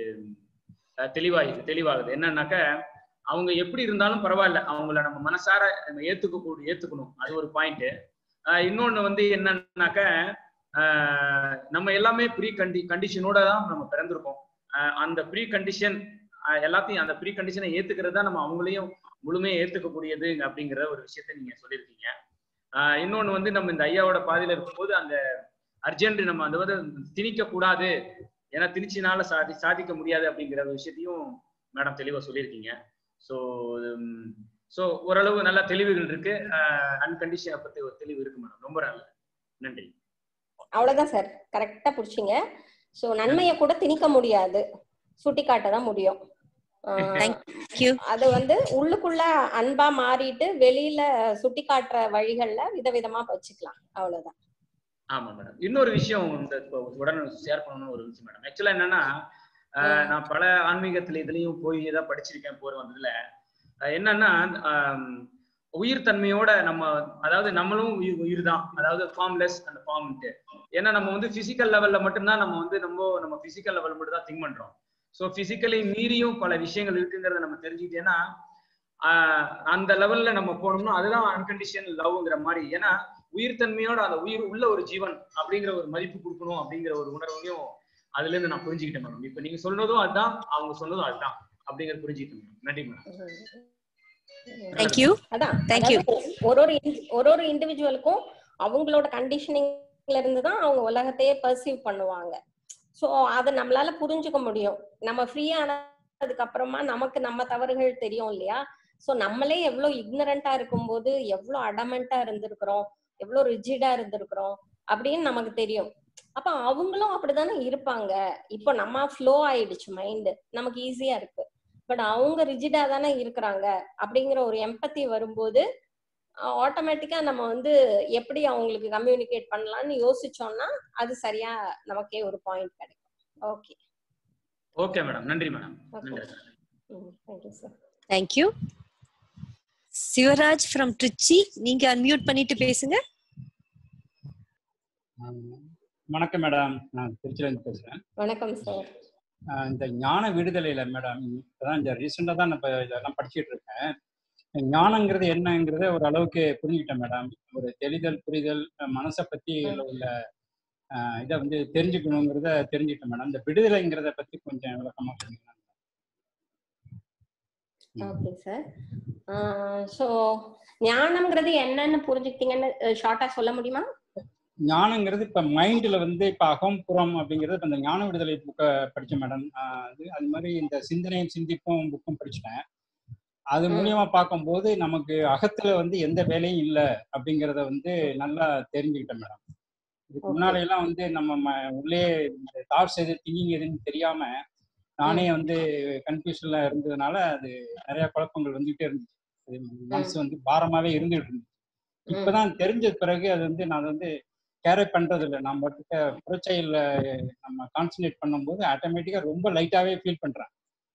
அஹ் தெளிவாகுது தெளிவாகுது என்னன்னாக்க அவங்க எப்படி இருந்தாலும் பரவாயில்ல அவங்கள நம்ம மனசார நம்ம ஏத்துக்க கூடிய ஏத்துக்கணும் அது ஒரு பாயிண்ட் இன்னொன்னு வந்து என்னன்னாக்க ஆஹ் நம்ம எல்லாமே ப்ரீ கண்டி கண்டிஷனோட தான் நம்ம பிறந்திருக்கோம் ஆஹ் அந்த ப்ரீ கண்டிஷன் எல்லாத்தையும் அந்த ப்ரீ கண்டிஷனை ஏத்துக்கிறது தான் நம்ம அவங்களையும் முழுமையா ஏத்துக்கக்கூடியது அப்படிங்கிற ஒரு விஷயத்த நீங்க சொல்லியிருக்கீங்க ஆஹ் இன்னொன்னு வந்து நம்ம இந்த ஐயாவோட பாதையில இருக்கும்போது அந்த அர்ஜென்ட் நம்ம அந்த வந்து திணிக்க கூடாது ஏன்னா திணிச்சினால சாதி சாதிக்க முடியாது அப்படிங்கிற ஒரு விஷயத்தையும் மேடம் தெளிவா சொல்லியிருக்கீங்க ஸோ ஸோ ஓரளவு நல்ல தெளிவுகள் இருக்கு அன்கண்டிஷனை பத்தி ஒரு தெளிவு இருக்கு மேடம் ரொம்ப நல்லது நன்றி அவ்வளவுதான் சார் கரெக்டா புடிச்சீங்க சோ நன்மையை கூட திணிக்க முடியாது சுட்டி காட்ட தான் முடியும் ஆஹ் Thank you. அது வந்து உள்ளுக்குள்ள அன்பா மாறிட்டு வெளியில சுட்டி காட்டுற வழிகள்ல விதவிதமா வச்சுக்கலாம் அவ்வளவுதான் ஆமா மேடம் இன்னொரு விஷயம் இந்த இப்போ உடனே ஷேர் பண்ணணும் ஒரு விஷயம் மேடம் ஆக்சுவலா என்னன்னா ஆஹ் நான் பல ஆன்மீகத்துல இதுலயும் போய் ஏதாவது படிச்சிருக்கேன் போர் வந்ததுல ஆஹ் என்னன்னா ஆம், உயிர் தன்மையோட நம்ம அதாவது நம்மளும் உயிர் உயிர் தான் அதாவது ஃபார்ம்லெஸ் அந்த ஃபார்ம்ட்டு ஏன்னா நம்ம வந்து பிசிக்கல் லெவல்ல மட்டும்தான் நம்ம வந்து நம்ம நம்ம பிசிக்கல் லெவல் மட்டும் தான் திங்க் பண்றோம் ஸோ பிசிக்கலி மீறியும் பல விஷயங்கள் இருக்குங்கிறத நம்ம தெரிஞ்சுக்கிட்டேன்னா ஆஹ் அந்த லெவல்ல நம்ம போனோம்னா அதுதான் அன்கண்டிஷன் லவ்ங்கிற மாதிரி ஏன்னா உயிர் தன்மையோட அந்த உயிர் உள்ள ஒரு ஜீவன் அப்படிங்கிற ஒரு மதிப்பு கொடுக்கணும் அப்படிங்கிற ஒரு உணர்வையும் அதுல இருந்து நான் புரிஞ்சுக்கிட்டேன் மேடம் இப்ப நீங்க சொன்னதும் அதுதான் அவங்க சொன்னதும் அதுதான் அப்படிங்கறது புரிஞ்சுக்கிட்டேன் மேடம் நன்றி மேடம் Thank you. அதான் Thank you. அதாவது ஒரு ஒரு in- ஒரு ஒரு இண்டிவிஜுவலுக்கும் அவங்களோட கண்டிஷனிங்ல இருந்து தான் அவங்க உலகத்தையே பர்சீவ் பண்ணுவாங்க சோ அதை நம்மளால புரிஞ்சுக்க முடியும் நம்ம ஃப்ரீ ஆனதுக்கு அப்புறமா நமக்கு நம்ம தவறுகள் தெரியும் இல்லையா சோ நம்மளே எவ்வளவு இக்னரண்டா இருக்கும்போது எவ்வளவு அடமெண்டா இருந்திருக்கிறோம் எவ்வளவு ரிஜிடா இருந்திருக்கிறோம் அப்படின்னு நமக்கு தெரியும் அப்ப அவங்களும் அப்படித்தானே இருப்பாங்க இப்போ நம்ம ஃப்ளோ ஆயிடுச்சு மைண்ட் நமக்கு ஈஸியா இருக்கு பட் அவங்க ரிஜிடா தானே இருக்கிறாங்க அப்படிங்கிற ஒரு எம்பத்தி வரும்போது ஆட்டோமேட்டிக்கா நம்ம வந்து எப்படி அவங்களுக்கு கம்யூனிகேட் பண்ணலாம்னு யோசிச்சோம்னா அது சரியா நமக்கே ஒரு பாயிண்ட் கிடைக்கும் ஓகே ஓகே மேடம் நன்றி மேடம் Okay. நன்றி thank you sir Thank you. Sivaraj from Trichy நீங்க அன்மியூட் பண்ணிட்டு பேசுங்க வணக்கம் மேடம் நான் திருச்சியிலேருந்து பேசுகிறேன் வணக்கம் சார் இந்த ஞான விடுதலையில மேடம் இப்போதான் இந்த ரீசெண்டாக தான் நான் இப்போ இதெல்லாம் படிச்சுட்டு இருக்கேன் ஞானங்கிறது என்னங்கிறத ஒரு அளவுக்கு புரிஞ்சுக்கிட்டேன் மேடம் ஒரு தெளிதல் புரிதல் மனசை பற்றி உள்ள இதை வந்து தெரிஞ்சுக்கணுங்கிறத தெரிஞ்சுக்கிட்டேன் மேடம் இந்த விடுதலைங்கிறத பற்றி கொஞ்சம் விளக்கமாக சொன்னீங்கன்னா ஓகே சார் ஸோ ஞானம்ங்கிறது என்னன்னு புரிஞ்சுக்கிட்டீங்கன்னு ஷார்ட்டா சொல்ல முடியுமா ஞானங்கிறது இப்ப மைண்ட்ல வந்து இப்ப அகம் புறம் அப்படிங்கிறது இப்ப இந்த ஞான விடுதலை புக்கை படிச்சேன் மேடம் அது அது மாதிரி இந்த சிந்தனையும் சிந்திப்பும் புக்கும் படிச்சிட்டேன் அது மூலியமா பார்க்கும்போது நமக்கு அகத்துல வந்து எந்த வேலையும் இல்லை அப்படிங்கிறத வந்து நல்லா தெரிஞ்சுக்கிட்டேன் மேடம் இதுக்கு முன்னாடி எல்லாம் வந்து நம்ம உள்ளே தாட்ஸ் எது திங்கிங் எதுன்னு தெரியாம நானே வந்து கன்ஃபியூஷன்ல இருந்ததுனால அது நிறைய குழப்பங்கள் வந்துகிட்டே இருந்துச்சு மனசு வந்து பாரமாவே இருந்துகிட்டு இருந்துச்சு இப்பதான் தெரிஞ்ச பிறகு அது வந்து நான் வந்து கேரி பண்றது இல்லை நம்ம கிட்ட புறச்செயல்ல நம்ம கான்சன்ட்ரேட் பண்ணும்போது ஆட்டோமேட்டிக்கா ரொம்ப லைட்டாவே ஃபீல் பண்றேன்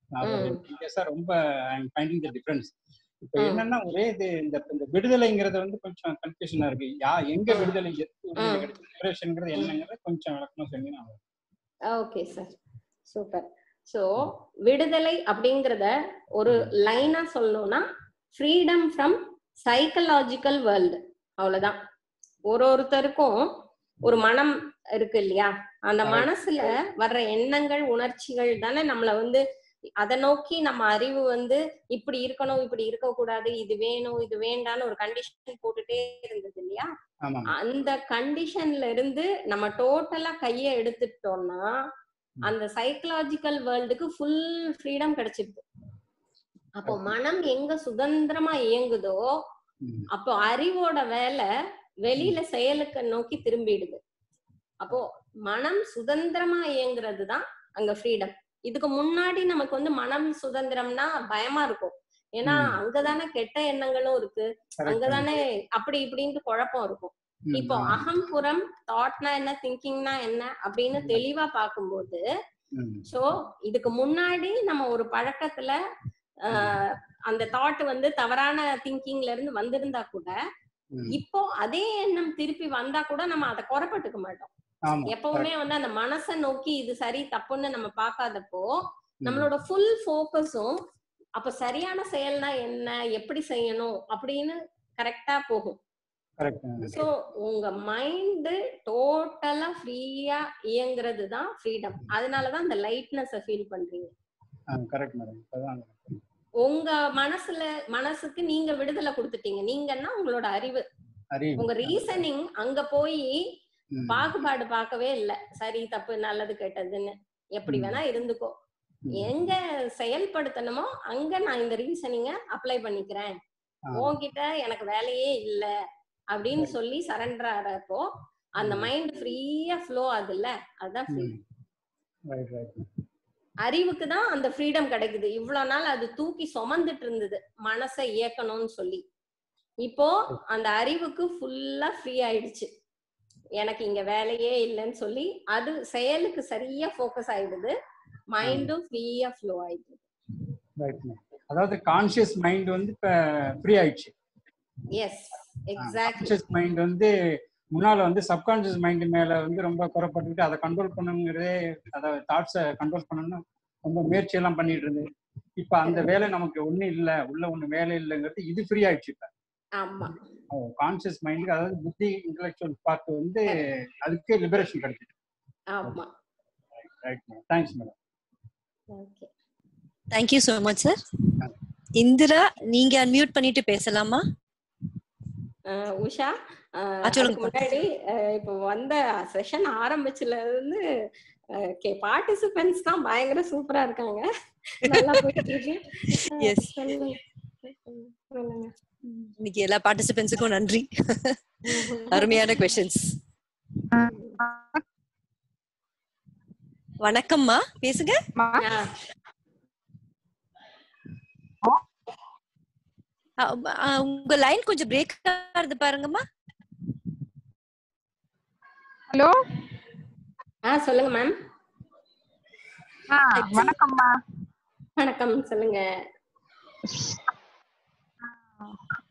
ரொம்ப ஐம் ஃபைண்டிங் த டிஃபரன்ஸ் இப்போ என்னன்னா ஒரே இது இந்த இந்த விடுதலைங்கிறது வந்து கொஞ்சம் கன்ஃபியூஷனா இருக்கு யா எங்க விடுதலை லிபரேஷன்ங்கிறது என்னங்கிறத கொஞ்சம் விளக்கமா சொன்னீங்கன்னா ஓகே சார் சூப்பர் ஸோ விடுதலை அப்படிங்கிறத ஒரு லைனா சொல்லணும்னா ஃப்ரீடம் ஃப்ரம் சைக்கலாஜிக்கல் வேர்ல்டு அவ்வளவுதான் ஒரு ஒருத்தருக்கும் ஒரு மனம் இருக்கு இல்லையா அந்த மனசுல வர்ற எண்ணங்கள் உணர்ச்சிகள் தானே நம்மள வந்து அதை நோக்கி நம்ம அறிவு வந்து இப்படி இருக்கணும் இப்படி இருக்க கூடாது இது வேணும் இது வேண்டாம்னு ஒரு கண்டிஷன் போட்டுட்டே இருந்தது இல்லையா அந்த கண்டிஷன்ல இருந்து நம்ம டோட்டலா கைய எடுத்துட்டோம்னா அந்த சைக்கலாஜிக்கல் வேர்ல்டுக்கு ஃபுல் ஃப்ரீடம் கிடைச்சிருது அப்போ மனம் எங்க சுதந்திரமா இயங்குதோ அப்போ அறிவோட வேலை வெளியில செயலுக்கு நோக்கி திரும்பிடுது அப்போ மனம் சுதந்திரமா இயங்குறது தான் அங்க ஃப்ரீடம் இதுக்கு முன்னாடி நமக்கு வந்து மனம் சுதந்திரம்னா பயமா இருக்கும் ஏன்னா அங்கதானே கெட்ட எண்ணங்களும் இருக்கு அங்கதானே அப்படி இப்படின்ட்டு குழப்பம் இருக்கும் இப்போ அகம்புறம் தாட்னா என்ன திங்கிங்னா என்ன அப்படின்னு தெளிவா பார்க்கும்போது சோ இதுக்கு முன்னாடி நம்ம ஒரு பழக்கத்துல அந்த தாட் வந்து தவறான திங்கிங்ல இருந்து வந்திருந்தா கூட இப்போ அதே எண்ணம் திருப்பி வந்தா கூட நம்ம அதை குறைப்பட்டுக்க மாட்டோம் எப்பவுமே வந்து அந்த மனசை நோக்கி இது சரி தப்புன்னு நம்ம பார்க்காதப்போ நம்மளோட ஃபுல் ஃபோக்கஸும் அப்ப சரியான செயல்னா என்ன எப்படி செய்யணும் அப்படின்னு கரெக்டா போகும் சோ உங்க மைண்ட் டோட்டலா ஃப்ரீயா இயங்குறது தான் ஃப்ரீடம் அதனாலதான் அந்த லைட்னஸ் ஃபீல் பண்றீங்க உங்க மனசுல மனசுக்கு நீங்க விடுதலை கொடுத்துட்டீங்க நீங்கன்னா உங்களோட அறிவு உங்க ரீசனிங் அங்க போய் பாகுபாடு பார்க்கவே இல்ல சரி தப்பு நல்லது கெட்டதுன்னு எப்படி வேணா இருந்துக்கோ எங்க செயல்படுத்தணுமோ அங்க நான் இந்த ரீசனிங்க அப்ளை பண்ணிக்கிறேன் உன்கிட்ட எனக்கு வேலையே இல்ல அப்படின்னு சொல்லி சரண்டர் ஆறப்போ அந்த மைண்ட் ஃப்ரீயா ஃப்ளோ ஆகுதுல்ல அதுதான் அறிவுக்கு தான் அந்த ஃப்ரீடம் கிடைக்குது இவ்வளவு நாள் அது தூக்கி சுமந்துட்டு இருந்தது மனசை இயக்கணும்னு சொல்லி இப்போ அந்த அறிவுக்கு ஃபுல்லா ஃப்ரீ ஆயிடுச்சு எனக்கு இங்க வேலையே இல்லைன்னு சொல்லி அது செயலுக்கு சரியா ஃபோக்கஸ் ஆயிடுது மைண்டும் ஃப்ரீயா ஃப்ளோ ஆயிடுது அதாவது கான்சியஸ் மைண்ட் வந்து இப்ப ஃப்ரீ ஆயிடுச்சு எஸ் எக்ஸாக்ட்லி கான்சியஸ் மைண்ட் வந்து முன்னால வந்து சப்கான்சியஸ் மைண்ட் மேல வந்து ரொம்ப குறைப்பட்டுக்கிட்டு அதை கண்ட்ரோல் பண்ணுங்கிறதே அதாவது தாட்ஸை கண்ட்ரோல் பண்ணணும்னு ரொம்ப முயற்சி எல்லாம் பண்ணிட்டு இருந்தது இப்ப அந்த வேலை நமக்கு ஒண்ணு இல்ல உள்ள ஒண்ணு வேலை இல்லைங்கிறது இது ஃப்ரீ ஆயிடுச்சு இப்ப ஆமா கான்சியஸ் மைண்டுக்கு அதாவது புத்தி இன்டெலெக்சுவல் பார்ட் வந்து அதுக்கு லிபரேஷன் கிடைச்சிது ஆமா right madam thanks madam okay thank you so much sir Indira நீங்க அன்மியூட் பண்ணிட்டு பேசலாமா உஷா சொல்லுங்க. அதுக்கு முன்னாடி அஹ், இப்போ வந்த செஷன் ஆரம்பிச்சுல இருந்து பார்ட்டிசிபென்ட்ஸ் தான் பயங்கர சூப்பரா இருக்காங்க நல்லா போயிட்டு இருக்கு அஹ், Yes. சொல்லுங்க சொல்லுங்க இன்னைக்கு எல்லா பார்ட்டிசிபென்ட்ஸுக்கும் நன்றி அருமையான கொஸ்டின்ஸ் வணக்கம்மா பேசுங்க ஆஹ், அ, அ, உங்க லைன் கொஞ்சம் பிரேக் ஆகுது பாருங்கம்மா ஹலோ ஆஹ் சொல்லுங்க மேம் ஆ வணக்கம்மா வணக்கம் சொல்லுங்க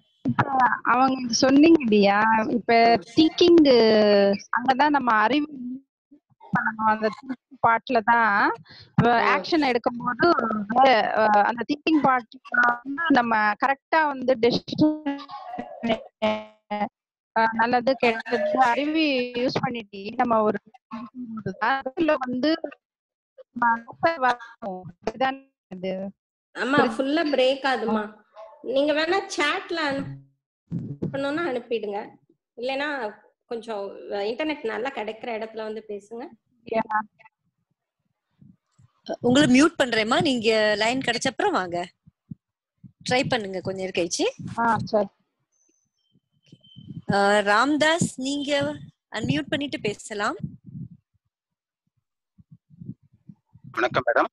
அவங்க சொன்னீங்க இல்லையா இப்ப திங்கிங் அங்கதான் நம்ம அறிவு பண்ணணும் அந்த திங்கிங் பார்ட்ல தான் ஆக்ஷன் எடுக்கும்போது அஹ், அந்த திங்கிங் பார்ட்ல வந்து நம்ம கரெக்டா வந்து டெசிஷன் நல்லது கெட்டது அறிவு யூஸ் பண்ணிட்டு நம்ம ஒரு அதுல வந்து நம்ம வரணும். இதுதான் இது ஆமா ஃபுல்லா பிரேக் ஆகுதுமா நீங்க வேணா சாட்ல அனுப்பணும்னா அனுப்பிடுங்க இல்லைன்னா கொஞ்சம் இன்டர்நெட் நல்லா கிடைக்கிற இடத்துல வந்து பேசுங்க உங்களை மியூட் பண்றேம்மா நீங்க லைன் கிடைச்ச அப்புறம் வாங்க ட்ரை பண்ணுங்க கொஞ்ச நேரம் கழிச்சு ஆ சரி அஹ், ராம்தாஸ் நீங்க அன்மியூட் பண்ணிட்டு பேசலாம் வணக்கம் மேடம்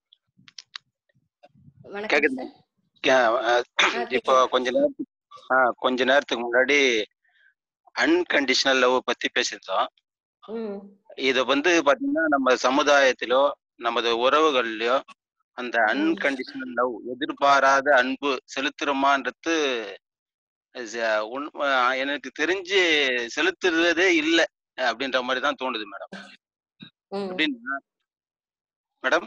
வணக்கம் கேக்குது சார் இப்போ கொஞ்ச நேரத்துக்கு ஆ, கொஞ்ச நேரத்துக்கு முன்னாடி அன்கண்டிஷனல் லவ் பத்தி பேசியிருந்தோம் ம் இத வந்து பாத்தீங்கன்னா நம்ம சமுதாயத்திலோ நமது உறவுகள்லயோ அந்த அன்கண்டிஷனல் லவ் எதிர்பாராத அன்பு செலுத்துறோமான்றது ச- உண்மை எனக்கு தெரிஞ்சு செலுத்துறதே இல்லை அப்படின்ற மாதிரி தான் தோணுது மேடம் ம் அப்படின்னா மேடம்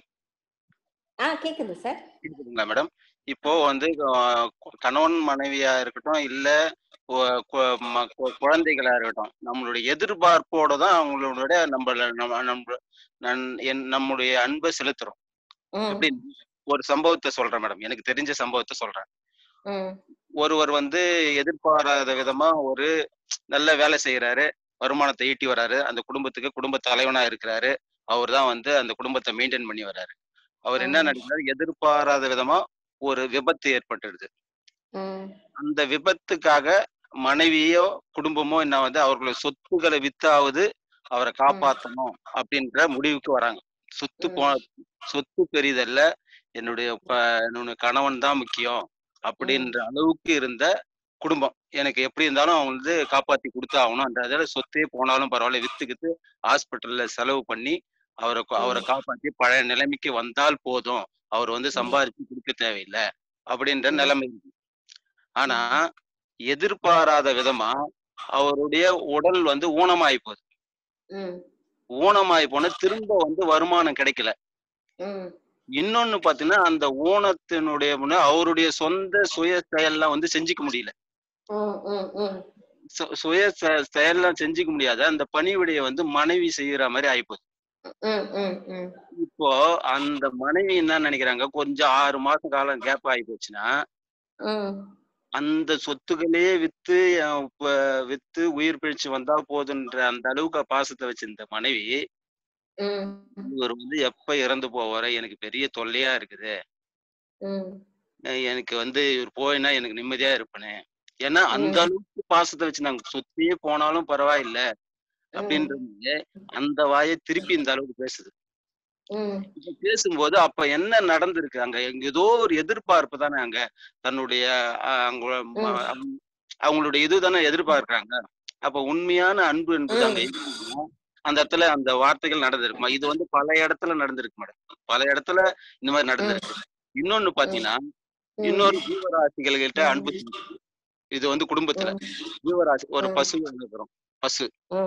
ஆ கேக்குது சார் கேக்குதுங்களா மேடம் இப்போ வந்து அஹ், கு- கணவன் மனைவியா இருக்கட்டும் இல்ல கு- கு- ம- கு- குழந்தைகளா இருக்கட்டும் நம்மளுடைய எதிர்பார்ப்போட தான் அவங்களோட நம்மள நம்ம நம்ம நன்- என்- நம்முடைய அன்பை செலுத்துறோம் ம் எப்படி ஒரு சம்பவத்தை சொல்றேன் மேடம் எனக்கு தெரிஞ்ச சம்பவத்தை சொல்றேன் ம் ஒருவர் வந்து எதிர்பாராத விதமா ஒரு நல்ல வேலை செய்யறாரு வருமானத்தை ஈட்டி வராரு அந்த குடும்பத்துக்கு குடும்ப தலைவனா இருக்கிறாரு அவர் தான் வந்து அந்த குடும்பத்தை மெயின்டைன் பண்ணி வராரு அவர் என்ன ம். நினைக்கிறாரு எதிர்பாராத விதமா ஒரு விபத்து ஏற்பட்டுடுது ம் அந்த விபத்துக்காக மனைவியோ குடும்பமோ என்ன வந்து அவர்களோட சொத்துக்களை வித்தாவது அவரை காப்பாற்றணும் அப்படின்ற முடிவுக்கு வராங்க சொத்து போ சொத்து பெரிதல்ல என்னுடைய ப- என்னுடைய கணவன் தான் முக்கியம் அப்படின்ற அளவுக்கு இருந்த குடும்பம் எனக்கு எப்படி இருந்தாலும் அவங்க வந்து காப்பாத்தி கொடுத்து ஆகணும் அந்த இதில் சொத்தே போனாலும் பரவாயில்ல வித்துக்கிட்டு ஹாஸ்பிட்டல்ல செலவு பண்ணி அவரை கொ- அவரை காப்பாத்தி பழைய நிலைமைக்கு வந்தால் போதும் அவர் வந்து சம்பாதிச்சு கொடுக்க தேவையில்லை அப்படின்ற நிலைமை இருக்கு. ஆனா எதிர்பாராத விதமா அவருடைய உடல் வந்து ஊனமாயி போகுது ம் ஊனமாயி போன திரும்ப வந்து வருமானம் கிடைக்கல ம் இன்னொன்னு பாத்தீங்கன்னா அந்த ஊனத்தினுடைய முன்ன அவருடைய சொந்த சுய செயல்லாம் வந்து செஞ்சுக்க முடியல ம் ம் ம் சு- சுய செ- செயல்லாம் செஞ்சுக்க முடியாத அந்த பணிவிடைய வந்து மனைவி செய்யற மாதிரி ஆயிப்போகுது ம் ம் ம் இப்போ அந்த மனைவி என்ன நினைக்கிறாங்க கொஞ்சம் ஆறு மாசம் காலம் கேப் ஆகி போச்சுன்னா ம் அந்த சொத்துக்களே வித்து அஹ் ப- வித்து உயிர் பிழைச்சு வந்தா போதுன்ற அந்த அளவுக்கு பாசத்தை வச்சிருந்த மனைவி ம் இவர் வந்து எப்ப இறந்து போவாரோ எனக்கு பெரிய தொல்லையா இருக்குது ம் அஹ் எனக்கு வந்து இவர் போயினா எனக்கு நிம்மதியா இருப்பேனே ஏன்னா அந்த ம். அளவுக்கு பாசத்தை வச்சு நாங்க சொத்தையே போனாலும் பரவாயில்ல அப்படின்றது அந்த வாயை திருப்பி இந்த அளவுக்கு பேசுது ம் இப்ப பேசும்போது அப்ப என்ன நடந்திருக்கு அங்க எங்க ஏதோ ஒரு எதிர்பார்ப்பு தானே அங்க தன்னுடைய அஹ், அவங்க ம- அவங்க- அவங்களுடைய இதுதானே எதிர்பார்க்கறாங்க அப்ப உண்மையான அன்பு என்பது அங்க இருக்குன்னா, அந்த இடத்துல அந்த வார்த்தைகள் நடந்திருக்குமா இது வந்து பல இடத்துல நடந்திருக்கு மேடம் பல இடத்துல இந்த மாதிரி நடந்திருக்கு இன்னொன்னு பாத்தீங்கன்னா இன்னொரு ஜீவராசிகள் கிட்ட அன்பு செலுத்துது. இது வந்து குடும்பத்துல ஜீவராசி ஒரு பசு வளர்க்குறோம் பசு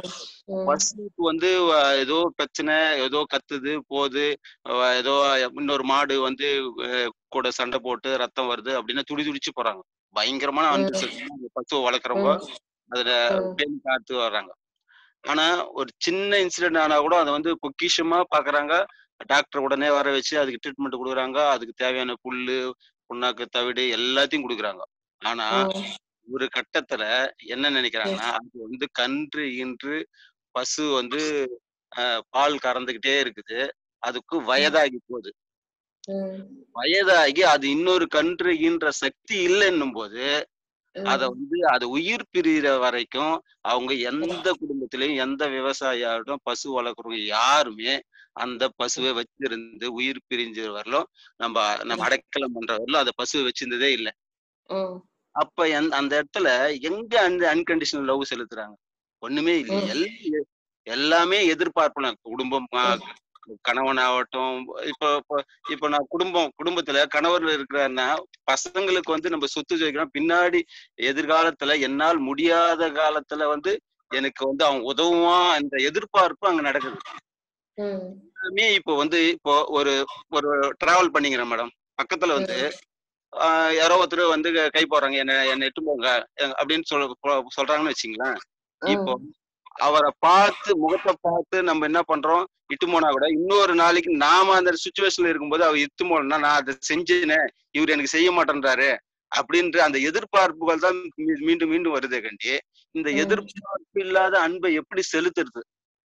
பசுக்கு வந்து அஹ், ஏதோ பிரச்சனை ஏதோ கத்துது போகுது அஹ், ஏதோ இன்னொரு மாடு வந்து அஹ், கூட சண்டை போட்டு ரத்தம் வருது அப்படின்னு துடி துடிச்சு போறாங்க பயங்கரமான அன்பு செலுத்தி அந்த பசுவை வளர்க்குறவங்க அதுல பேணி காத்து வர்றாங்க ஆனா ஒரு சின்ன இன்சிடென்ட் ஆனா கூட அதை வந்து பொக்கிஷமா பாக்குறாங்க டாக்டர் உடனே வர வச்சு அதுக்கு ட்ரீட்மெண்ட் கொடுக்குறாங்க அதுக்கு தேவையான புல்லு புண்ணாக்கு தவிடு எல்லாத்தையும் கொடுக்குறாங்க ஆனா ஒரு கட்டத்துல என்ன நினைக்கிறாங்கன்னா அது வந்து கன்று ஈன்று பசு வந்து அஹ், பால் கறந்துகிட்டே இருக்குது அதுக்கு வயதாகி போகுது வயதாகி அது இன்னொரு கன்று ஈன்ற சக்தி இல்லைன்னும் போது அத வந்து அது உயிர் பிரிகிற வரைக்கும் அவங்க எந்த குடும்பத்திலயும் எந்த விவசாயியாகட்டும் பசு வளர்க்குறவங்க யாருமே அந்த பசுவை வச்சிருந்து உயிர் பிரிஞ்சு வரலும் நம்ம நம்ம அடைக்கலம் பண்ற வரலும் அந்த பசுவை வச்சிருந்ததே இல்லை அப்ப எந்த அந்த இடத்துல எங்க அந்த அன்கண்டிஷனல் லவ் செலுத்துறாங்க ஒண்ணுமே இல்லை எல்லாம் எல்லாமே எதிர்பார்ப்புலாம் குடும்பம் ஆ, கணவனாகட்டும் இப்போ இப்போ இப்போ நான் குடும்பம் குடும்பத்துல கணவர் இருக்கிறாருன்னா பசங்களுக்கு வந்து நம்ம சொத்து சேர்க்கிறோம் பின்னாடி எதிர்காலத்துல என்னால் முடியாத காலத்துல வந்து எனக்கு வந்து அவன் உதவுவான் அந்த எதிர்பார்ப்பு அங்க நடக்குது ம் எல்லாமே இப்போ வந்து இப்போ ஒரு ஒரு டிராவல் பண்ணிக்கிறேன் மேடம் பக்கத்துல வந்து ஆஹ் யாரோ ஒருத்தர் வந்து கை போடுறாங்க என்ன என்ன எட்டு போங்க அஹ் அப்படின்னு சொல்ல போ- சொல்றாங்கன்னு வச்சுங்களேன் இப்போ அவரை பார்த்து முகத்தை பார்த்து நம்ம என்ன பண்றோம் இட்டு போனா கூட இன்னொரு நாளைக்கு நாம அந்த சுச்சுவேஷன்ல இருக்கும்போது அவர் இட்டு போனா நான் அதை செஞ்சேனே இவர் எனக்கு செய்ய மாட்டேன்றாரு அப்படின்ற அந்த எதிர்பார்ப்புகள் தான் மீ- மீண்டும் மீண்டும் வருதே கண்டி இந்த ம். எதிர்பார்ப்பு இல்லாத அன்பை எப்படி செலுத்துறது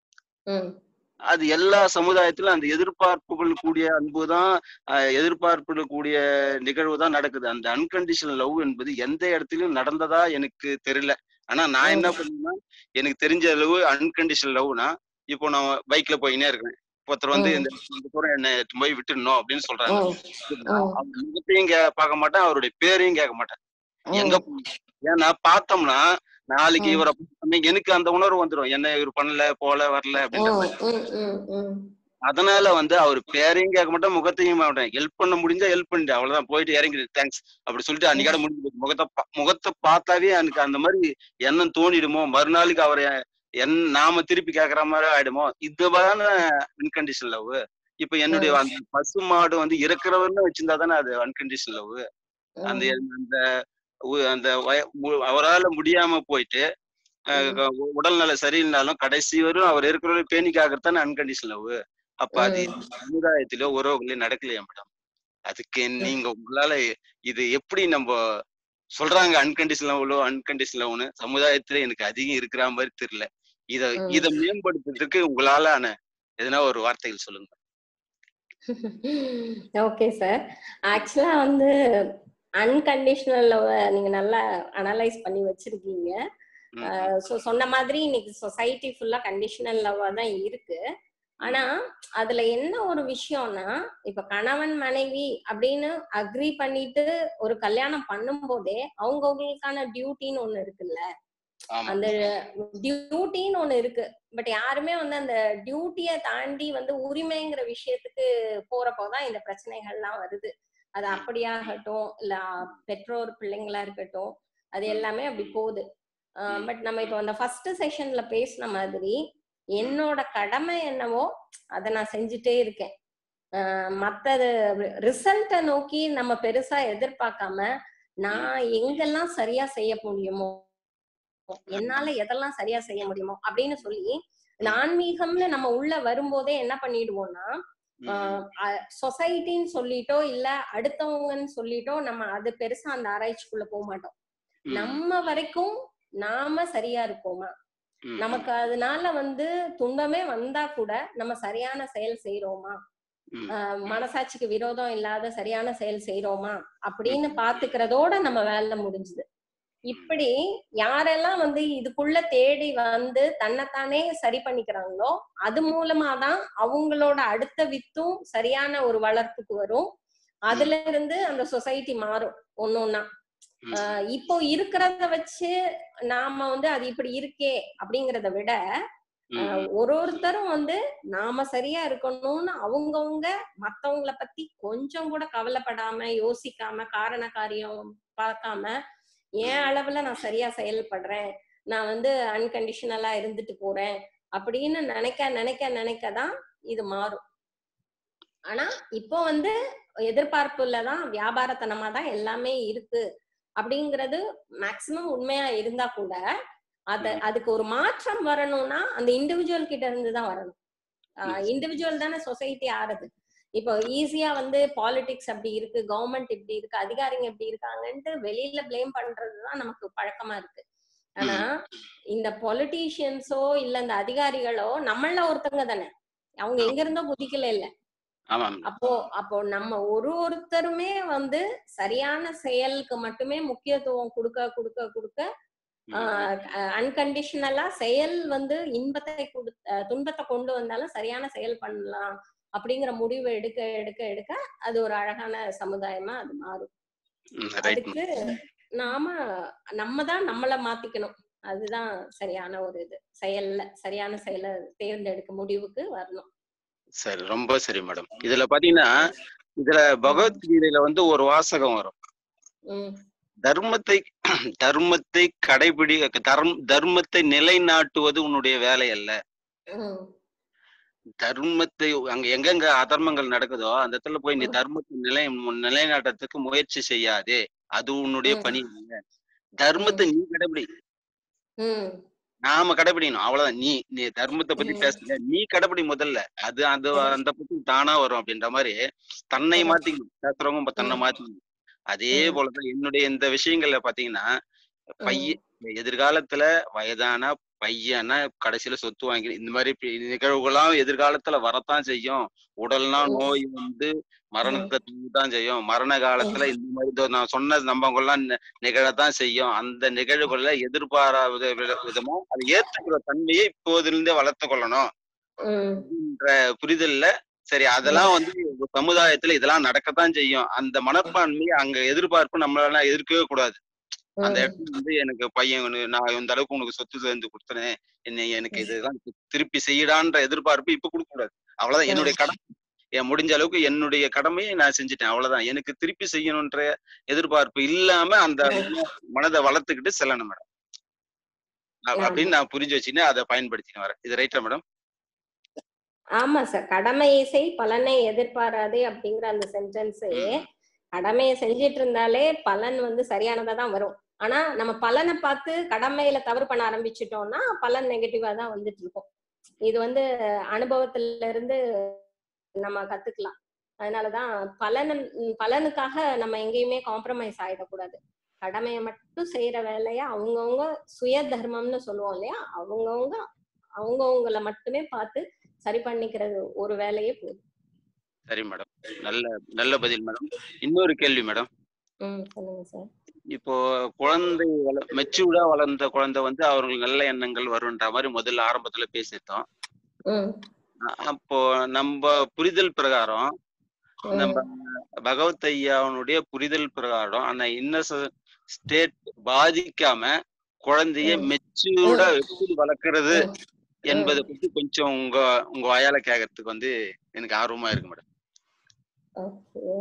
ம் அது எல்லா சமுதாயத்திலும் அந்த எதிர்பார்ப்புகள் கூடிய அன்பு தான் எதிர்பார்ப்புகள் கூடிய நிகழ்வு தான் நடக்குது அந்த அன்கண்டிஷனல் லவ் என்பது எந்த இடத்துலயும் நடந்ததா எனக்கு தெரியல ஆனா நான் என்ன பண்ணுவேன்னா எனக்கு தெரிஞ்ச அளவு அன்கண்டிஷனல் லவ்னா இப்போ நான் பைக்ல போயினே இருக்கேன் ஒருத்தர் வந்து ம். இந்த இந்த தூரம் என்ன எடுத்துட்டு போய் விட்டுடணும் அப்படின்னு சொல்றாங்க ம் ம் அவர் முகத்தையும் கே- பார்க்க மாட்டேன் அவருடைய பேரையும் கேட்க மாட்டேன் எங்க ம் போகணும்? ஏன்னா பார்த்தோம்னா நாளைக்கு ம். இவரை பார்த்தோம்னா எனக்கு அந்த உணர்வு வந்துடும் என்ன இவர் பண்ணல போல வரல அப்படின்ற மாதிரி ம் ம் ம் அதனால வந்து அவர் பேரையும் கேட்க மாட்டேன் முகத்தையும் மாட்டேன் ஹெல்ப் பண்ண முடிஞ்சா ஹெல்ப் பண்ணிட்டு அவ்வளவுதான் போயிட்டு இறங்கி தேங்க்ஸ் அப்படி சொல்லிட்டு அன்னைக்காட முடிஞ்சு போச்சு. முகத்தை பா- முகத்தை பார்த்தாவே எனக்கு அந்த மாதிரி எண்ணம் தோணிடுமோ மறுநாளுக்கு அவரை என் நாம திருப்பி கேக்குற மாதிரி ஆயிடுமோ இதுவான அன்கண்டிஷன் லவ் இப்ப என்னுடைய அந்த பசு மாடு வந்து இறக்குறவர்னு வச்சிருந்தா தானே அது அன்கண்டிஷன் லவ் அந்த அந்த உ- அந்த வய- மு- அவரால முடியாம போயிட்டு அஹ், க- உடல்நல சரியில்லைனாலும் கடைசி வரும் அவர் இருக்கிறவரை பேணி காக்கிறது தானே அன்கண்டிஷன் லவ் அப்ப அது ம். சமுதாயத்திலோ உறவுகளே நடக்கலையா மேடம் அதுக்கு நீங்க உங்களால இது எப்படி நம்ம சொல்றாங்க அன்கண்டிஷன் லவ்லோ அன்கண்டிஷன் லவ்னு சமுதாயத்துல எனக்கு அதிகம் இருக்கிற மாதிரி தெரியல இத ம். இத மேம்படுத்துறதுக்கு உங்களால ஆன எதனா ஒரு வார்த்தைகள் சொல்லுங்க ஓகே சார் ஆக்சுவலா வந்து அன்கண்டிஷனல் நீங்க நல்லா அனலைஸ் பண்ணி வச்சிருக்கீங்க ம், ஸோ சொன்ன மாதிரி இன்னைக்கு சொசைட்டி ஃபுல்லா கண்டிஷனல் லவ்வா தான் இருக்கு ஆனா அதுல என்ன ஒரு விஷயம்னா இப்ப கணவன் மனைவி அப்படின்னு அக்ரி பண்ணிட்டு ஒரு கல்யாணம் பண்ணும் போதே அவங்கவுங்களுக்கான டியூட்டின்னு ஒண்ணு இருக்குல்ல ஆமா அந்த டியூட்டின்னு ஒண்ணு இருக்கு பட் யாருமே வந்து அந்த டியூட்டியை தாண்டி வந்து உரிமைங்கிற விஷயத்துக்கு போறப்போதான் இந்த பிரச்சனைகள்லாம் வருது அது அப்படியாகட்டும் இல்ல பெற்றோர் பிள்ளைங்களா இருக்கட்டும் அது எல்லாமே அப்படி போகுது பட் நம்ம இப்போ அந்த ஃபர்ஸ்ட் செஷன்ல பேசின மாதிரி என்னோட கடமை என்னவோ அதை நான் செஞ்சுட்டே இருக்கேன் ஆஹ் மத்தது ரிசல்ட்டை நோக்கி நம்ம பெருசா எதிர்பார்க்காம நான் எங்கெல்லாம் சரியா செய்ய முடியுமோ என்னால எதெல்லாம் சரியா செய்ய முடியுமோ அப்படின்னு சொல்லி இந்த ஆன்மீகம்னு நம்ம உள்ள வரும்போதே என்ன பண்ணிடுவோம்னா சொசைட்டின்னு சொல்லிட்டோ இல்ல அடுத்தவங்கன்னு சொல்லிட்டோ நம்ம அது பெருசா அந்த ஆராய்ச்சிக்குள்ள போக மாட்டோம் நம்ம வரைக்கும் நாம சரியா இருக்கோமா நமக்கு அதனால வந்து துன்பமே வந்தா கூட நம்ம சரியான செயல் செய்யறோமா ஆஹ் மனசாட்சிக்கு விரோதம் இல்லாத சரியான செயல் செய்யறோமா அப்படின்னு பாத்துக்கிறதோட நம்ம வேலை முடிஞ்சுது இப்படி யாரெல்லாம் வந்து இதுக்குள்ள தேடி வந்து தன்னைத்தானே சரி பண்ணிக்கிறாங்களோ அது மூலமாதான் அவங்களோட அடுத்த வித்தும் சரியான ஒரு வளர்ப்புக்கு வரும் அதுல இருந்து அந்த சொசைட்டி மாறும் ஒன்னொன்னா ஆஹ் இப்போ இருக்கிறத வச்சு நாம வந்து அது இப்படி இருக்கே அப்படிங்கறத விட ஆஹ் ஒரு ஒருத்தரும் வந்து நாம சரியா இருக்கணும்னு அவங்கவுங்க மத்தவங்கள பத்தி கொஞ்சம் கூட கவலைப்படாம யோசிக்காம காரண காரியம் பார்க்காம என் அளவுல நான் சரியா செயல்படுறேன் நான் வந்து அன்கண்டிஷனலா இருந்துட்டு போறேன் அப்படின்னு நினைக்க நினைக்க நினைக்கதான் இது மாறும் ஆனா இப்போ வந்து எதிர்பார்ப்புலதான் வியாபாரத்தனமா தான் எல்லாமே இருக்கு அப்படிங்கிறது மேக்சிமம் உண்மையா இருந்தா கூட அத அதுக்கு ஒரு மாற்றம் வரணும்னா அந்த இண்டிவிஜுவல் கிட்ட இருந்து தான் வரணும் இண்டிவிஜுவல் தானே சொசைட்டி ஆறுது இப்போ ஈஸியா வந்து பாலிடிக்ஸ் அப்படி இருக்கு கவர்மெண்ட் இப்படி இருக்கு அதிகாரிங்க இப்படி இருக்காங்கன்ட்டு வெளியில பிளேம் பண்றதுதான் நமக்கு பழக்கமா இருக்கு ஆனா இந்த பொலிட்டீஷியன்ஸோ இல்ல இந்த அதிகாரிகளோ நம்மள ஒருத்தங்க தானே அவங்க எங்க இருந்தோ குதிக்கல இல்ல அப்போ அப்போ நம்ம ஒரு ஒருத்தருமே வந்து சரியான செயலுக்கு மட்டுமே முக்கியத்துவம் கொடுக்க கொடுக்க கொடுக்க அன்கண்டிஷனலா செயல் வந்து இன்பத்தை கொடு துன்பத்தை கொண்டு வந்தாலும் சரியான செயல் பண்ணலாம் அப்படிங்கிற முடிவு எடுக்க எடுக்க எடுக்க அது ஒரு அழகான சமுதாயமா அது மாறும் அதுக்கு நாம நம்ம தான் நம்மள மாத்திக்கணும் அதுதான் சரியான ஒரு இது செயல்ல சரியான செயலை தேர்ந்தெடுக்க முடிவுக்கு வரணும் சரி ரொம்ப சரி மேடம் இதுல பாத்தீங்கன்னா இதுல பகவத்கீதையில வந்து ஒரு வாசகம் வரும் ம் தர்மத்தை தர்மத்தை கடைபிடி தர்ம தர்மத்தை நிலைநாட்டுவது உன்னுடைய வேலை அல்ல ம் தர்மத்தை அங்க எங்கெங்க அதர்மங்கள் நடக்குதோ அந்த இடத்துல போய் நீ தர்மத்தை நிலை நிலைநாட்டத்துக்கு முயற்சி செய்யாதே அது உன்னுடைய ம். பணி இல்ல தர்மத்தை நீ கடைபிடி ம் நாம கடைபிடிக்கணும் அவ்வளவுதான் நீ நீ தர்மத்தை பத்தி ம். பேசுங்க நீ கடைபிடி முதல்ல அது அந்த ம். அந்த பத்தி தானா வரும் அப்படின்ற மாதிரி தன்னை ம். மாத்திக்கணும் பேசுறவங்க இப்ப தன்னை ம். மாத்திக்கணும் அதே ம். போலதான் என்னுடைய இந்த விஷயங்கள்ல பாத்தீங்கன்னா பைய எதிர்காலத்துல வயதான பையனா கடைசியில சொத்து வாங்கி இந்த மாதிரி பி- நிகழ்வுகள்லாம் எதிர்காலத்துல வரத்தான் செய்யும் உடல்னா ம். நோய் வந்து மரணத்தை தான் செய்யும் மரண காலத்துல இந்த மாதிரி இதோ நான் சொன்ன சம்பவங்கள்லாம் நி- நிகழத்தான் செய்யும் அந்த நிகழ்வுகள்ல எதிர்பாராத வித- விதமா அதை ஏத்துக்கிற தன்மையை இப்போதிலிருந்தே வளர்த்து கொள்ளணும் ம் என்ற புரிதல்ல சரி அதெல்லாம் வந்து ஒரு சமுதாயத்துல இதெல்லாம் நடக்கத்தான் செய்யும் அந்த மனப்பான்மையை அங்க எதிர்பார்ப்பு நம்மளால எதிர்க்கவே கூடாது அந்த ம். இடத்துல வந்து எனக்கு பையன் வந்து நான் இந்த அளவுக்கு உனக்கு சொத்து சேர்ந்து கொடுத்தனே என்னை எனக்கு இதுதான் தி- திருப்பி செய்யடான்ற எதிர்பார்ப்பு இப்ப கொடுக்க கூடாது அவ்வளவுதான் என்னுடைய கடமை என் முடிஞ்ச அளவுக்கு என்னுடைய கடமையை நான் செஞ்சுட்டேன் அவ்வளவுதான் எனக்கு திருப்பி செய்யணுன்ற எதிர்பார்ப்பு இல்லாம அந்த மனதை வளர்த்துக்கிட்டு செல்லணும் மேடம் ஆமா. அப்படின்னு நான் புரிஞ்சு வச்சுன்னு அதை பயன்படுத்தின்னு வரேன் இது ரைட்டா மேடம் ஆமா சார் கடமையை செய் பலனை எதிர்பாராதே அப்படிங்கிற அந்த சென்டென்ஸ் கடமையை செஞ்சிட்டு இருந்தாலே பலன் வந்து சரியானதா தான் வரும் ஆனா நம்ம பலனை பார்த்து கடமையில தவறு பண்ண ஆரம்பிச்சிட்டோம்னா பலன் நெகட்டிவா தான் வந்துட்டு இருக்கும் இது வந்து அனுபவத்துல இருந்து நம்ம கத்துக்கலாம் அதனாலதான் பலன் பலனுக்காக நம்ம எங்கேயுமே காம்ப்ரமைஸ் ஆயிடக்கூடாது கடமையை மட்டும் செய்யற வேலைய அவங்கவுங்க சுய தர்மம்னு சொல்லுவோம் இல்லையா அவங்கவுங்க அவங்கவுங்கள மட்டுமே பார்த்து சரி பண்ணிக்கிறது ஒரு வேலையே போதும் சரி மேடம் நல்ல நல்ல பதில் மேடம் இன்னொரு கேள்வி மேடம் ம் சொல்லுங்க சார் இப்போ குழந்தை வள மெச்சூர்டா வளர்ந்த குழந்தை வந்து அவங்களுக்கு நல்ல எண்ணங்கள் வரும்ன்ற மாதிரி முதல்ல ஆரம்பத்துல பேசிட்டோம் ம் அ- அப்போ நம்ம புரிதல் பிரகாரம் நம்ம பகவத் ஐயாவுடைய புரிதல் பிரகாரம் அந்த இன்னச ஸ்டேட் பாதிக்காம குழந்தைய ம். மெச்சூர்டா எப்படி வளர்க்கறது ம். என்பதை பத்தி கொஞ்சம் உங்க உங்க வாயால கேட்கறதுக்கு வந்து எனக்கு ஆர்வமா இருக்கு மேடம் ஓகே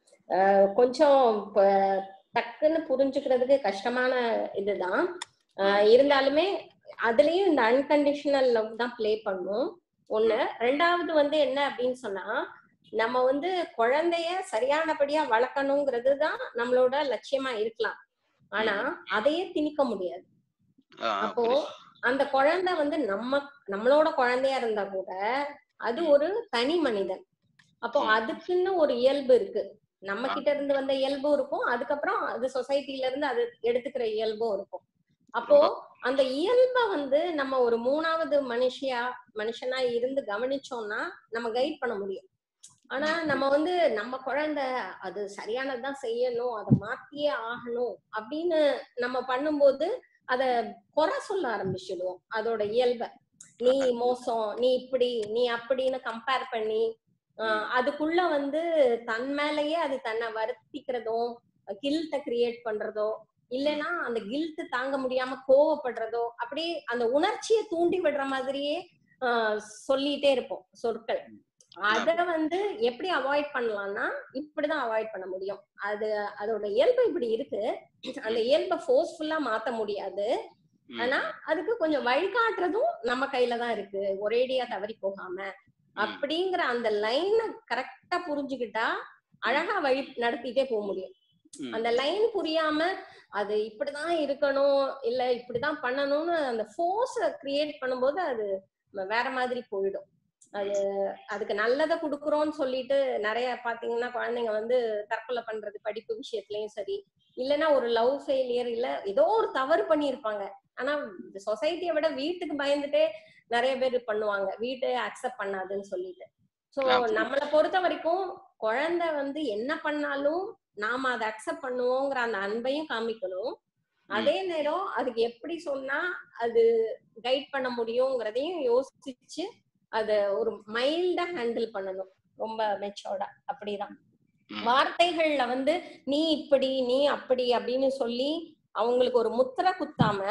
கொஞ்சம் இப்ப டக்குன்னு புரிஞ்சுக்கிறதுக்கு கஷ்டமான இதுதான் அஹ் இருந்தாலுமே அதுலயும் இந்த அன்கண்டிஷனல் லவ் தான் ப்ளே பண்ணும் ஒண்ணு ரெண்டாவது வந்து என்ன அப்படின்னு சொன்னா நம்ம வந்து குழந்தைய சரியானபடியா வளர்க்கணுங்கிறது தான் நம்மளோட லட்சியமா இருக்கலாம் ஆனா அதையே திணிக்க முடியாது ஆ, அப்போ புரியுது. அந்த குழந்தை வந்து நம்ம நம்மளோட குழந்தையா இருந்தா கூட அது ஒரு தனி மனிதன் அப்போ ம். அதுக்குன்னு ஒரு இயல்பு இருக்கு நம்ம கிட்ட இருந்து வந்த இயல்பும் இருக்கும் அதுக்கப்புறம் அது சொசைட்டில இருந்து அது எடுத்துக்கிற இயல்பும் இருக்கும் அப்போ அந்த இயல்பை வந்து நம்ம ஒரு மூணாவது மனுஷியா மனுஷனா இருந்து கவனிச்சோம்னா நம்ம கைட் பண்ண முடியும் ஆனா நம்ம வந்து நம்ம குழந்தை அது சரியானதுதான் செய்யணும் அதை மாத்தியே ஆகணும் அப்படின்னு நம்ம பண்ணும்போது அத குறை சொல்ல ஆரம்பிச்சிடுவோம் அதோட இயல்பை நீ மோசம் நீ இப்படி நீ அப்படின்னு கம்பேர் பண்ணி ஆஹ் அதுக்குள்ள வந்து தன் மேலயே அது தன்னை வருத்திக்கிறதும் கில்ட்ட கிரியேட் பண்றதோ இல்லைன்னா அந்த கில்ட் தாங்க முடியாம கோவப்படுறதோ அப்படியே அந்த உணர்ச்சியை தூண்டி விடுற மாதிரியே ஆஹ் சொல்லிட்டே இருப்போம் சொற்கள் அத வந்து எப்படி அவாய்ட் பண்ணலாம்னா இப்படிதான் அவாய்ட் பண்ண முடியும் அது அதோட இயல்பு இப்படி இருக்கு அந்த இயல்பை ஃபோர்ஸ்ஃபுல்லா மாத்த முடியாது ம். ஆனா அதுக்கு கொஞ்சம் வழிகாட்டுறதும் நம்ம கையில தான் இருக்கு ஒரேடியா தவறி போகாம அப்படிங்கிற அந்த லைனை கரெக்டா புரிஞ்சுக்கிட்டா அழகா வழி நடத்திட்டே போக முடியும் ம். அந்த லைன் புரியாம அது இப்படிதான் இருக்கணும் இல்ல இப்படிதான் பண்ணணும்னு அந்த ஃபோர்ஸ கிரியேட் பண்ணும்போது அது வேற மாதிரி போயிடும் அது அதுக்கு நல்லதை கொடுக்குறோம்னு சொல்லிட்டு நிறைய பாத்தீங்கன்னா குழந்தைங்க வந்து தற்கொலை பண்றது படிப்பு விஷயத்துலயும் சரி இல்லைன்னா ஒரு லவ் ஃபெயிலியர் இல்ல ஏதோ ஒரு தவறு பண்ணியிருப்பாங்க ஆனா சொசைட்டியை விட வீட்டுக்கு பயந்துட்டே நிறைய பேர் பண்ணுவாங்க வீட்டை அக்செப்ட் பண்ணாதுன்னு சொல்லிட்டு சோ ஆமா. நம்மளை பொறுத்த வரைக்கும் குழந்தை வந்து என்ன பண்ணாலும் நாம அதை அக்செப்ட் பண்ணுவோங்கிற அந்த அன்பையும் காமிக்கணும் அதே நேரம் அதுக்கு எப்படி சொன்னா அது கைட் பண்ண முடியுங்கிறதையும் யோசிச்சு அத ஒரு மைல்டா ஹேண்டில் பண்ணணும் ரொம்ப மெச்சோர்டா அப்படிதான் ம். வார்த்தைகள்ல வந்து நீ இப்படி நீ அப்படி அப்படின்னு சொல்லி அவங்களுக்கு ஒரு முத்திரை குத்தாம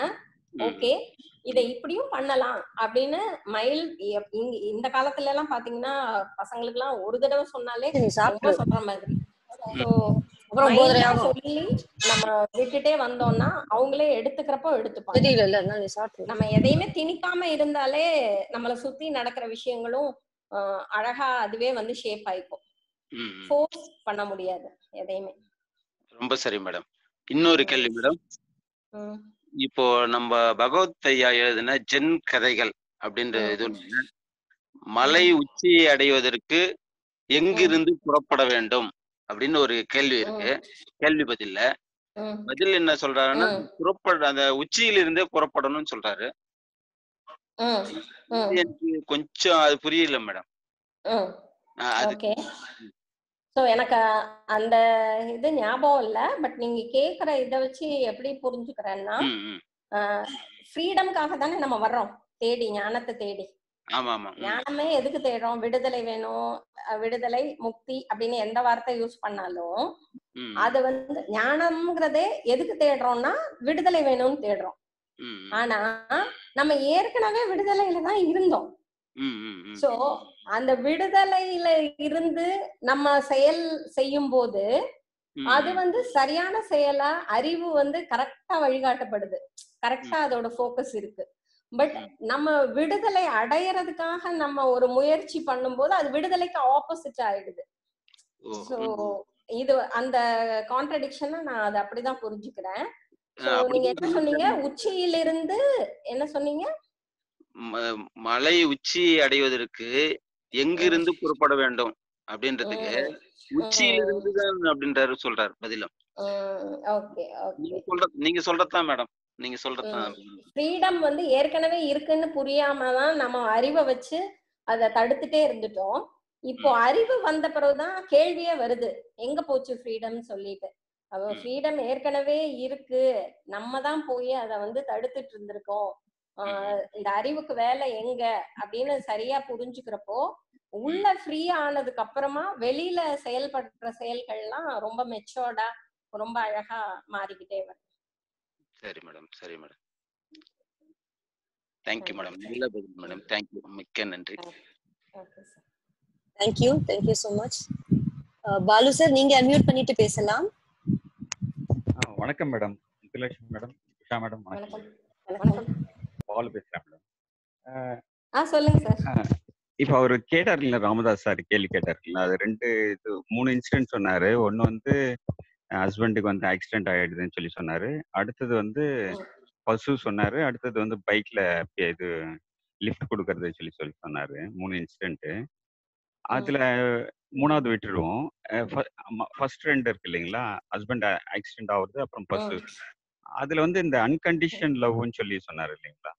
ம். ஓகே இதை இப்படியும் பண்ணலாம் அப்படின்னு மைல் இந்த காலத்துல எல்லாம் பாத்தீங்கன்னா பசங்களுக்கு எல்லாம் ஒரு தடவை சொன்னாலே நீ ரொம்ப சாப்பிடு சொல்ற மாதிரி சோ அப்புறம் போதனை ஆகும் சொல்லி நம்ம விட்டுட்டே வந்தோம்னா அவங்களே எடுத்துக்கிறப்போ எடுத்துப்பாங்க தெரியல இல்ல அதனால நீ சாப்பிடு நம்ம எதையுமே திணிக்காம இருந்தாலே நம்மள சுத்தி நடக்கிற விஷயங்களும் ஆஹ், அழகா அதுவே வந்து ஷேப் ஆயிக்கும் ம், ம். ஃபோர்ஸ் பண்ண முடியாது எதையுமே ரொம்ப சரி மேடம் இன்னொரு கேள்வி மேடம் ம், இப்போ நம்ம பகவத் ஐயா எழுதின ஜென் கதைகள் அப்படின்ற ம். இது ஒண்ணு. மலை உச்சி அடைவதற்கு எங்கிருந்து புறப்பட வேண்டும் அப்படின்னு ஒரு கேள்வி இருக்கு கேள்வி பதில்ல ம், பதில் என்ன சொல்றாருன்னா ம். புறப்பட அந்த உச்சியிலிருந்தே புறப்படணும்னு சொல்றாரு ம், ம், இது எனக்கு கொஞ்சம் அது புரியல மேடம் ம். அது ஓகே சோ எனக்கு அந்த இது ஞாபகம் இல்ல பட் நீங்க கேக்குற இத வச்சு எப்படி புரிஞ்சுக்கிறேன்னா ம், ம். ஃப்ரீடம்காக தானே நம்ம வர்றோம் தேடி ஞானத்தை தேடி ஆமா ஆமா ம், ஞானமே எதுக்கு தேடுறோம் விடுதலை வேணும் அஹ் விடுதலை முக்தி அப்படின்னு எந்த வார்த்தை யூஸ் பண்ணாலும் ம், அது வந்து ஞானம்ங்கிறதே எதுக்கு தேடுறோம்னா விடுதலை வேணும்னு தேடுறோம் ம், ம், ஆனா நம்ம ஏற்கனவே விடுதலையில தான் இருந்தோம் ம், ம், ம். சோ அந்த விடுதலையில இருந்து நம்ம செயல் செய்யும் போது ம், அது ம். வந்து சரியான செயலா அறிவு வந்து கரெக்டா வழிகாட்டப்படுது கரெக்டா அதோட ஃபோக்கஸ் இருக்கு பட் நம்ம விடுதலை அடையறதுக்காக நம்ம ஒரு முயற்சி பண்ணும்போது அது விடுதலைக்கு ஆப்போசிட் ஆயிடுது ஓ, சோ ம். இது அந்த கான்ட்ரடிக்ஷனை நான் அதை அப்படிதான் புரிஞ்சுக்கிறேன் சோ அஹ் நீங்க அப்படிதான் என்ன சொன்னீங்க சொல்லியிருக்காரு. உச்சியிலிருந்து என்ன சொன்னீங்க ம- மலை உச்சி அடைவதற்கு எங்கிருந்து புறப்பட வேண்டும் அப்படின்றதுக்கு உச்சியிலிருந்து தான் அப்படின்றாரு சொல்றாரு பதிலும் ஓகே ஓகே நீங்க சொல்ற நீங்க சொல்றதுதான் மேடம் நீங்க சொல்றதுதான் ஃப்ரீடம் வந்து ஏற்கனவே இருக்குன்னு புரியாம தான் நம்ம அறிவை வச்சு அதை தடுத்துட்டே இருந்துட்டோம் இப்போ அறிவு வந்த பிறகுதான் கேள்வியே வருது எங்க போச்சு ஃப்ரீடம் சொல்லிட்டு அவன் ஃப்ரீடம் ஏற்கனவே இருக்கு நம்ம தான் போய் அதை வந்து தடுத்துட்டு இருந்திருக்கோம் ஆஹ் இந்த அறிவுக்கு வேலை எங்க அப்படின்னு சரியா புரிஞ்சுக்கிறப்போ உள்ள ஃப்ரீ ஆனதுக்கு அப்புறமா வெளியில செயல்படுற செயல்கள்லாம் ரொம்ப மெச்சோர்டா ரொம்ப அழகா மாறிக்கிட்டே வரும் சரி மேடம் சரி மேடம் தேங்க்யூ மேடம் நல்ல பதில் மேடம் தேங்க்யூ மிக்க நன்றி okay sir thank you thank you so much Balu sir நீங்க அன்மியூட் பண்ணிட்டு பேசலாம் ஆ, வணக்கம் madam Muthulakshmi madam Usha madam வணக்கம் வணக்கம் வணக்கம் பாலு பேசுறேன் மேடம் ஆ சொல்லுங்க சார் இப்போ அவர் கேட்டாருல்ல ராமதாஸ் சார் கேள்வி கேட்டாருல்ல அது ரெண்டு இது மூணு இன்சிடென்ட் சொன்னாரு ஒன்னு வந்து ஹஸ்பண்டுக்கு வந்து ஆக்சிடென்ட் ஆயிடுதுன்னு சொல்லி சொன்னாரு அடுத்தது வந்து பசு சொன்னாரு அடுத்தது வந்து பைக்ல இது லிஃப்ட் கொடுக்கறது சொல்லி சொல்லி சொன்னாரு மூணு இன்சிடென்ட் அதுல மூணாவது விட்டுருவோம் ஃபர்ஸ்ட் ரெண்டு இருக்கு இல்லைங்களா ஹஸ்பண்ட் ஆக்சிடென்ட் ஆகுறது அப்புறம் பசு அதுல வந்து இந்த அன்கண்டிஷன் லவ்னு சொல்லி சொன்னாரு இல்லைங்களா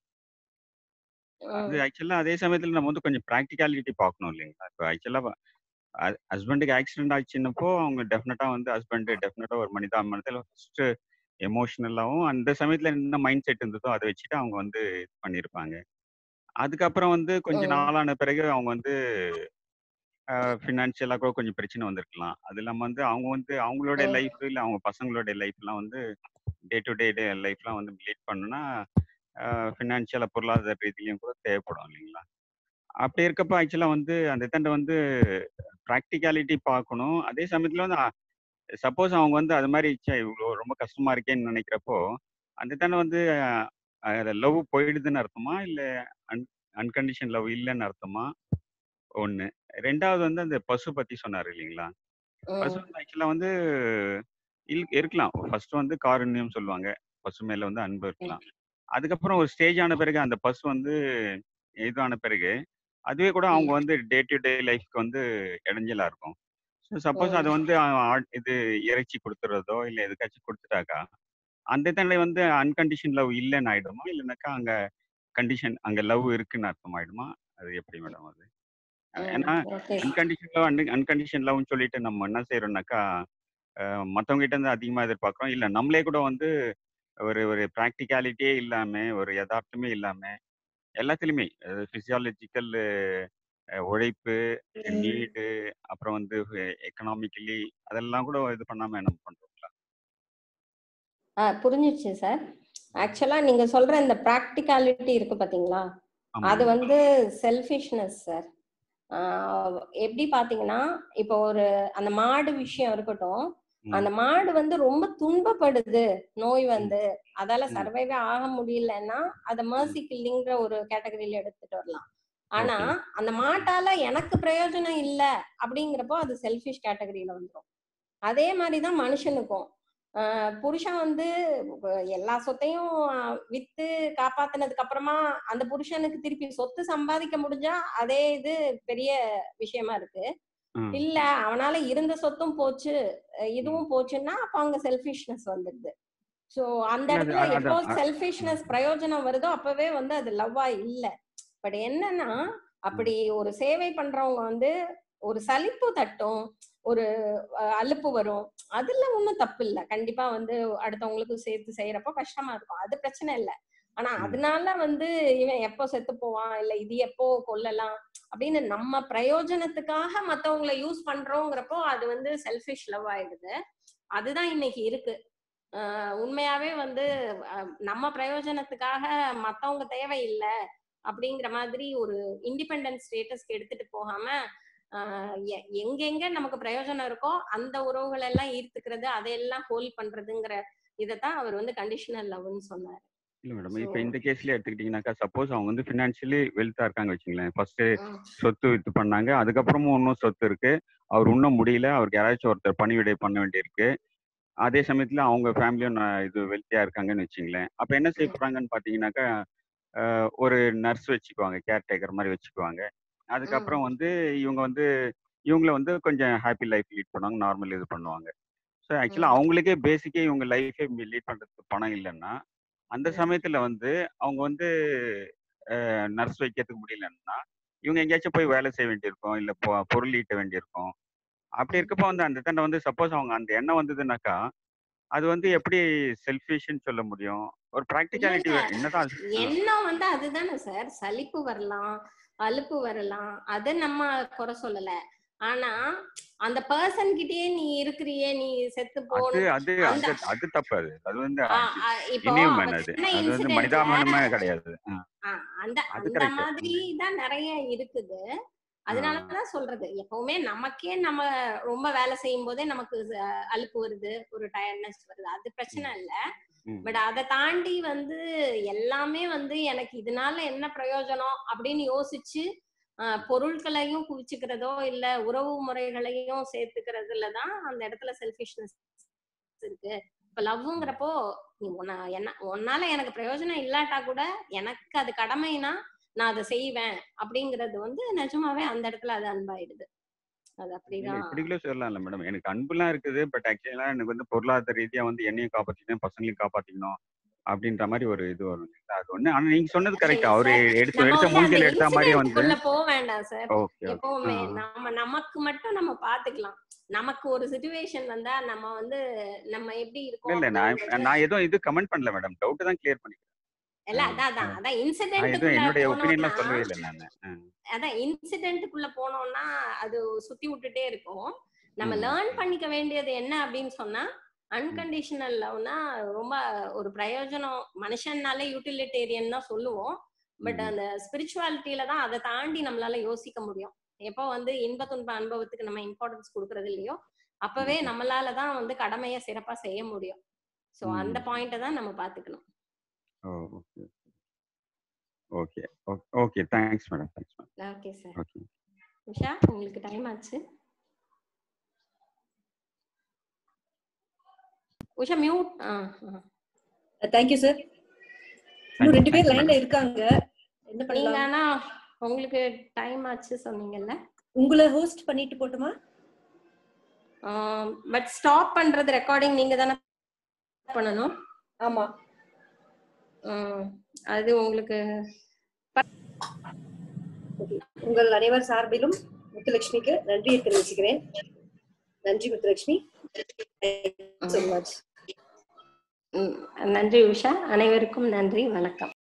அது ஆக்சுவலா அதே சமயத்துல நம்ம வந்து கொஞ்சம் ப்ராக்டிகாலிட்டி பார்க்கணும் இல்லைங்களா இப்போ ஆக்சுவலா ஹஸ்பண்டுக்கு ஆக்சிடென்ட் ஆச்சுன்னப்போ அவங்க டெஃபினட்டா வந்து ஹஸ்பண்ட் டெஃபினட்டா ஒரு மனிதாபிமானத்தில் ஃபர்ஸ்ட் எமோஷனலாகவும் அந்த சமயத்துல என்ன மைண்ட் செட் இருந்ததோ அதை வச்சுட்டு அவங்க வந்து இது பண்ணியிருப்பாங்க அதுக்கப்புறம் வந்து கொஞ்ச நாளான பிறகு அவங்க வந்து ஃபினான்ஷியலாக கூட கொஞ்சம் பிரச்சனை வந்திருக்கலாம் அது இல்லாமல் வந்து அவங்க வந்து அவங்களோட லைஃப் இல்லை அவங்க பசங்களோட லைஃப்லாம் வந்து டே டு டே டே லைஃப்லாம் வந்து லீட் பண்ணுனா ஃபினான்ஷியலாக பொருளாதார ரீதியிலையும் கூட தேவைப்படும் இல்லைங்களா அப்படி இருக்கப்போ ஆக்சுவலாக வந்து அந்த இதாண்ட வந்து ப்ராக்டிகாலிட்டி பார்க்கணும் அதே சமயத்தில் வந்து சப்போஸ் அவங்க வந்து அது மாதிரி ச்சே, இவ்வளோ ரொம்ப கஷ்டமா இருக்கேன்னு நினைக்கிறப்போ அந்த தானே வந்து லவ் போயிடுதுன்னு அர்த்தமா இல்லை அன் அன்கண்டிஷன் லவ் இல்லைன்னு அர்த்தமா ஒன்று ரெண்டாவது வந்து அந்த பசு பத்தி சொன்னார் இல்லைங்களா பசு வந்து ஆக்சுவலாக வந்து இல் இருக்கலாம் ஃபர்ஸ்ட் வந்து காருண்யம் சொல்லுவாங்க பசு மேல வந்து அன்பு இருக்கலாம் அதுக்கப்புறம் ஒரு ஸ்டேஜ் ஆன பிறகு அந்த பசு வந்து இதான பிறகு அதுவே கூட அவங்க வந்து டே டு டே லைஃப்க்கு வந்து இடைஞ்சலா இருக்கும் ஸோ சப்போஸ் அதை வந்து ஆ- ஆ- இது இறைச்சி கொடுத்துறதோ இல்லை எதுக்காச்சும் கொடுத்துட்டாக்கா அந்த தன்னை வந்து அன்கண்டிஷன் லவ் இல்லைன்னு ஆயிடுமா இல்லைனாக்கா அங்க கண்டிஷன் அங்க லவ் இருக்குன்னு அர்த்தம் ஆயிடுமா அது எப்படி மேடம் அது ஏன்னா அன்கண்டிஷன் லவ் அன்கண்டிஷன் லவ்னு சொல்லிட்டு நம்ம என்ன செய்யறோம்னாக்கா அஹ், மத்தவங்க கிட்ட இருந்து அதிகமா எதிர்பார்க்கிறோம் இல்ல நம்மளே கூட வந்து ஒரு ஒரு ப்ராக்டிகாலிட்டியே இல்லாம ஒரு யதார்த்தமே இல்லாம எல்லாத்துலயுமே பிசியாலஜிக்கல் உழைப்பு நீடு அப்புறம் வந்து எக்கனாமிக்கலி அதெல்லாம் கூட இது பண்ணாம என்ன பண்றோம்ல ஆ புரிஞ்சிருச்சு சார் ஆக்சுவலா நீங்க சொல்ற இந்த ப்ராக்டிகாலிட்டி இருக்கு பாத்தீங்களா ஆமா அது வந்து செல்ஃபிஷ்னஸ் சார் எப்படி பாத்தீங்கன்னா இப்போ ஒரு அந்த மாடு விஷயம் இருக்கட்டும் ம். அந்த மாடு வந்து ரொம்ப துன்பப்படுது நோய் வந்து அதால ம். சர்வைவே ஆக முடியலன்னா அத மர்சி கில்லிங்கிற ஒரு கேட்டகரியில எடுத்துட்டு வரலாம் ஆனா ஓகே அந்த மாட்டால எனக்கு பிரயோஜனம் இல்ல அப்படிங்கிறப்போ அது செல்ஃபிஷ் கேட்டகரியில வந்துரும் அதே மாதிரிதான் மனுஷனுக்கும் ஆஹ் புருஷன் வந்து வ- எல்லா சொத்தையும் ஆஹ் வித்து காப்பாத்துனதுக்கு அப்புறமா அந்த புருஷனுக்கு திருப்பி சொத்து சம்பாதிக்க முடிஞ்சா அதே இது பெரிய விஷயமா இருக்கு ம் இல்ல அவனால இருந்த சொத்தும் போச்சு அஹ் இதுவும் போச்சுன்னா அப்ப அங்க செல்ஃபிஷ்னஸ் வந்துடுது சோ அந்த இல்ல அது இடத்துல அ- எப்போ அதான் அ- செல்ஃபிஷ்னஸ் பிரயோஜனம் வருதோ அப்பவே வந்து அது லவ்வா இல்ல பட் என்னன்னா அப்படி ஒரு சேவை பண்றவங்க வந்து ஒரு சலிப்பு தட்டும் ஒரு அஹ், அலுப்பு வரும் அதுல ஒண்ணும் தப்பு இல்ல கண்டிப்பா வந்து அடுத்தவங்களுக்கு சேர்த்து செய்யறப்போ கஷ்டமா இருக்கும் அது பிரச்சனை இல்ல ஆனா ம் அதனால வந்து இவன் எப்போ செத்து போவான் இல்ல இது எப்போ கொல்லலாம் அப்படின்னு நம்ம பிரயோஜனத்துக்காக மத்தவங்களை யூஸ் பண்றோங்கிறப்போ அது வந்து செல்ஃபிஷ் லவ் ஆயிடுது அதுதான் இன்னைக்கு இருக்கு ஆஹ் உண்மையாவே வந்து அஹ் நம்ம பிரயோஜனத்துக்காக மத்தவங்க தேவையில்லை அப்படிங்கிற மாதிரி ஒரு இண்டிபெண்டன்ட் ஸ்டேட்டஸ்க்கு எடுத்துட்டு போகாம ஆஹ் எ- எங்கெங்க நமக்கு பிரயோஜனம் இருக்கோ அந்த உறவுகள் எல்லாம் ஈர்த்துக்கிறது அதையெல்லாம் ஹோல்ட் பண்றதுங்கிற இதைத்தான் அவர் வந்து கண்டிஷனல் லவ்னு சொன்னார் இல்ல மேடம் ஸோ இப்ப இந்த கேஸ்ல எடுத்துக்கிட்டீங்கன்னாக்கா சப்போஸ் அவங்க வந்து ஃபினான்ஷியலி வெல்த்தா இருக்காங்க வச்சுங்களேன் ஃபர்ஸ்ட் சொத்து வித்து பண்ணாங்க அதுக்கப்புறமும் இன்னும் சொத்து இருக்கு அவர் இன்னும் முடியல அவருக்கு யாராச்சும் ஒருத்தர் பணிவிடை பண்ண வேண்டியிருக்கு அதே சமயத்துல அவங்க ஃபேமிலியும் நான் இது வெல்த்தியா இருக்காங்கன்னு வச்சுங்களேன் அப்ப என்ன செய்ய போறாங்கன்னு பாத்தீங்கன்னாக்கா ஆஹ் ஒரு நர்ஸ் வச்சுக்குவாங்க கேர்டேக்கர் மாதிரி வச்சுக்குவாங்க அதுக்கப்புறம் வந்து இவங்க வந்து இவங்கள வந்து கொஞ்சம் ஹாப்பி லைஃப் லீட் பண்ணுவாங்க நார்மல் இது பண்ணுவாங்க ஸோ ஆக்சுவலாக அவங்களுக்கே பேசிக்கே இவங்க லைஃபே லீட் பண்றதுக்கு பணம் இல்லைன்னா அந்த சமயத்துல வந்து அவங்க வந்து நர்ஸ் வைக்கிறதுக்கு முடியலன்னா இவங்க எங்கேயாச்சும் போய் வேலை செய்ய வேண்டியிருக்கும் இல்லை பொ- பொருள் ஈட்ட வேண்டியிருக்கும் அப்படி இருக்கப்போ வந்து அந்த தண்டை வந்து சப்போஸ் அவங்க அந்த எண்ணம் வந்ததுனாக்கா அது வந்து எப்படி செல்ஃபிஷ்ன்னு சொல்ல முடியும் ஒரு இல்ல ப்ராக்டிகாலிட்டி இல்ல என்னதான் அது- ஆ, எண்ணம் வந்து அதுதானே சார் சலிப்பு வரலாம் அலுப்பு வரலாம் அதை நம்ம குறை சொல்லல ஆனா அந்த பர்சன் கிட்டயே நீ இருக்கிறியே நீ செத்து அது போன்னு அது அந்த அது அது தப்பு அது அது வந்து ஆ, ஆ, இப்போ இனியுமன் அவன் அது சின்ன அது வந்து இன்சிடென்ட்ல மனிதாபிமானமே கிடையாது ஆ, அந்த அது அந்த கரெக்ட் மாதிரி தான் நிறைய இருக்குது அதனாலதான் சொல்றது எப்பவுமே நமக்கே நம்ம ரொம்ப வேலை செய்யும் போதே நமக்கு அஹ், அலுப்பு வருது ஒரு டயர்ட்னஸ் வருது அது பிரச்சனை இல்ல பட் அதை தாண்டி வந்து எல்லாமே வந்து எனக்கு இதனால என்ன பிரயோஜனம் அப்படின்னு யோசிச்சு ஆஹ், பொருட்களையும் குவிச்சுக்கிறதோ இல்ல உறவு முறைகளையும் சேர்த்துக்கிறதுல தான் அந்த இடத்துல செல்ஃபிஷ்னஸ் இருக்கு இப்ப லவ்ங்கிறப்போ நீ உன்ன என்ன உன்னால எனக்கு பிரயோஜனம் இல்லாட்டா கூட எனக்கு அது கடமைனா நான் அதை செய்வேன் அப்படிங்கறது வந்து நிஜமாவே அந்த இடத்துல அது அன்பாயிடுது அது இல்ல அப்படிதான் இப்படிக்குள்ள சொல்லலாம்ல மேடம் எனக்கு அன்புலாம் இருக்குது பட் ஆக்சுவலா எனக்கு வந்து பொருளாதார ரீதியா வந்து என்னையும் காப்பாத்திக்கணும் பசங்களையும் காப்பாத்திக்கணும் அப்படின்ற மாதிரி ஒரு இது வரும் இல்லைங்களா? அது ஒண்ணு ஆனா நீங்க சொன்னது கரெக்ட் இல்ல அவரு சார் எடுத்த நம்ம எடுத்த வந்து அந்த மூஞ்சில எடுத்த மாதிரியே வந்து இன்சிடென்ட்குள்ள போக வேண்டாம் சார் ஓகே ஓகே எப்பவுமே நம்ம நமக்கு மட்டும் நம்ம பாத்துக்கலாம் நமக்கு ஒரு சுச்சுவேஷன் வந்தா நம்ம வந்து நம்ம எப்படி இல்ல இருக்கோம் இல்ல நான் அப்படிங்கறது நான் எதுவும் இது கமெண்ட் பண்ணல மேடம் டவுட் தான் கிளியர் பண்ணிக்கிறேன் இல்ல அதான் அதான் அதான் நான் எதுவும் இன்சிடென்ட்டுக்குள்ள என்னுடைய போனோம்னா ஒப்பீனியன்லாம் சொல்லவே இல்லை நான் அதான் இன்சிடென்ட்டுக்குள்ள போனோம்னா அது சுத்தி விட்டுட்டே இருக்கும் நம்ம ம் லேர்ன் பண்ணிக்க வேண்டியது என்ன அப்படின்னு சொன்னா அன்கண்டிஷனல் லவ்னா ரொம்ப ஒரு பிரயோஜனம் மனுஷன்னாலே யூட்டிலிட்டேரியன் தான் சொல்லுவோம் பட் ம் அந்த ஸ்பிரிச்சுவாலிட்டியில தான் அதை தாண்டி நம்மளால யோசிக்க முடியும் எப்போ வந்து இன்ப துன்ப அனுபவத்துக்கு நம்ம இம்பார்ட்டன்ஸ் கொடுக்கறது இல்லையோ அப்பவே ம் நம்மளால தான் வந்து கடமையை சிறப்பா செய்ய முடியும் சோ அந்த ம் பாயிண்ட்டை தான் நம்ம பாத்துக்கணும் oh okay okay okay thanks madam thanks madam okay sir okay Usha உங்களுக்கு டைம் ஆச்சு உஷா மியூட் தேங்க்யூ சார் இன்னும் தேங்க்ஸ் ரெண்டு பேர் தேங்க்ஸ் லைன்ல மேடம் இருக்காங்க என்ன நீங்க பண்ணலாம் ஆனா உங்களுக்கு டைம் ஆச்சு சொன்னீங்கல்ல உங்களை ஹோஸ்ட் பண்ணிட்டு போட்டுமா பட் ஸ்டாப் பண்றது ரெக்கார்டிங் நீங்க தானே பண்ணணும் ஆமா உம், அது உங்களுக்கு Okay. உங்கள் அனைவர் சார்பிலும் முத்துலட்சுமிக்கு நன்றியை தெரிவிச்சுக்கிறேன் நன்றி முத்துலட்சுமி so much உம், நன்றி உஷா அனைவருக்கும் நன்றி வணக்கம்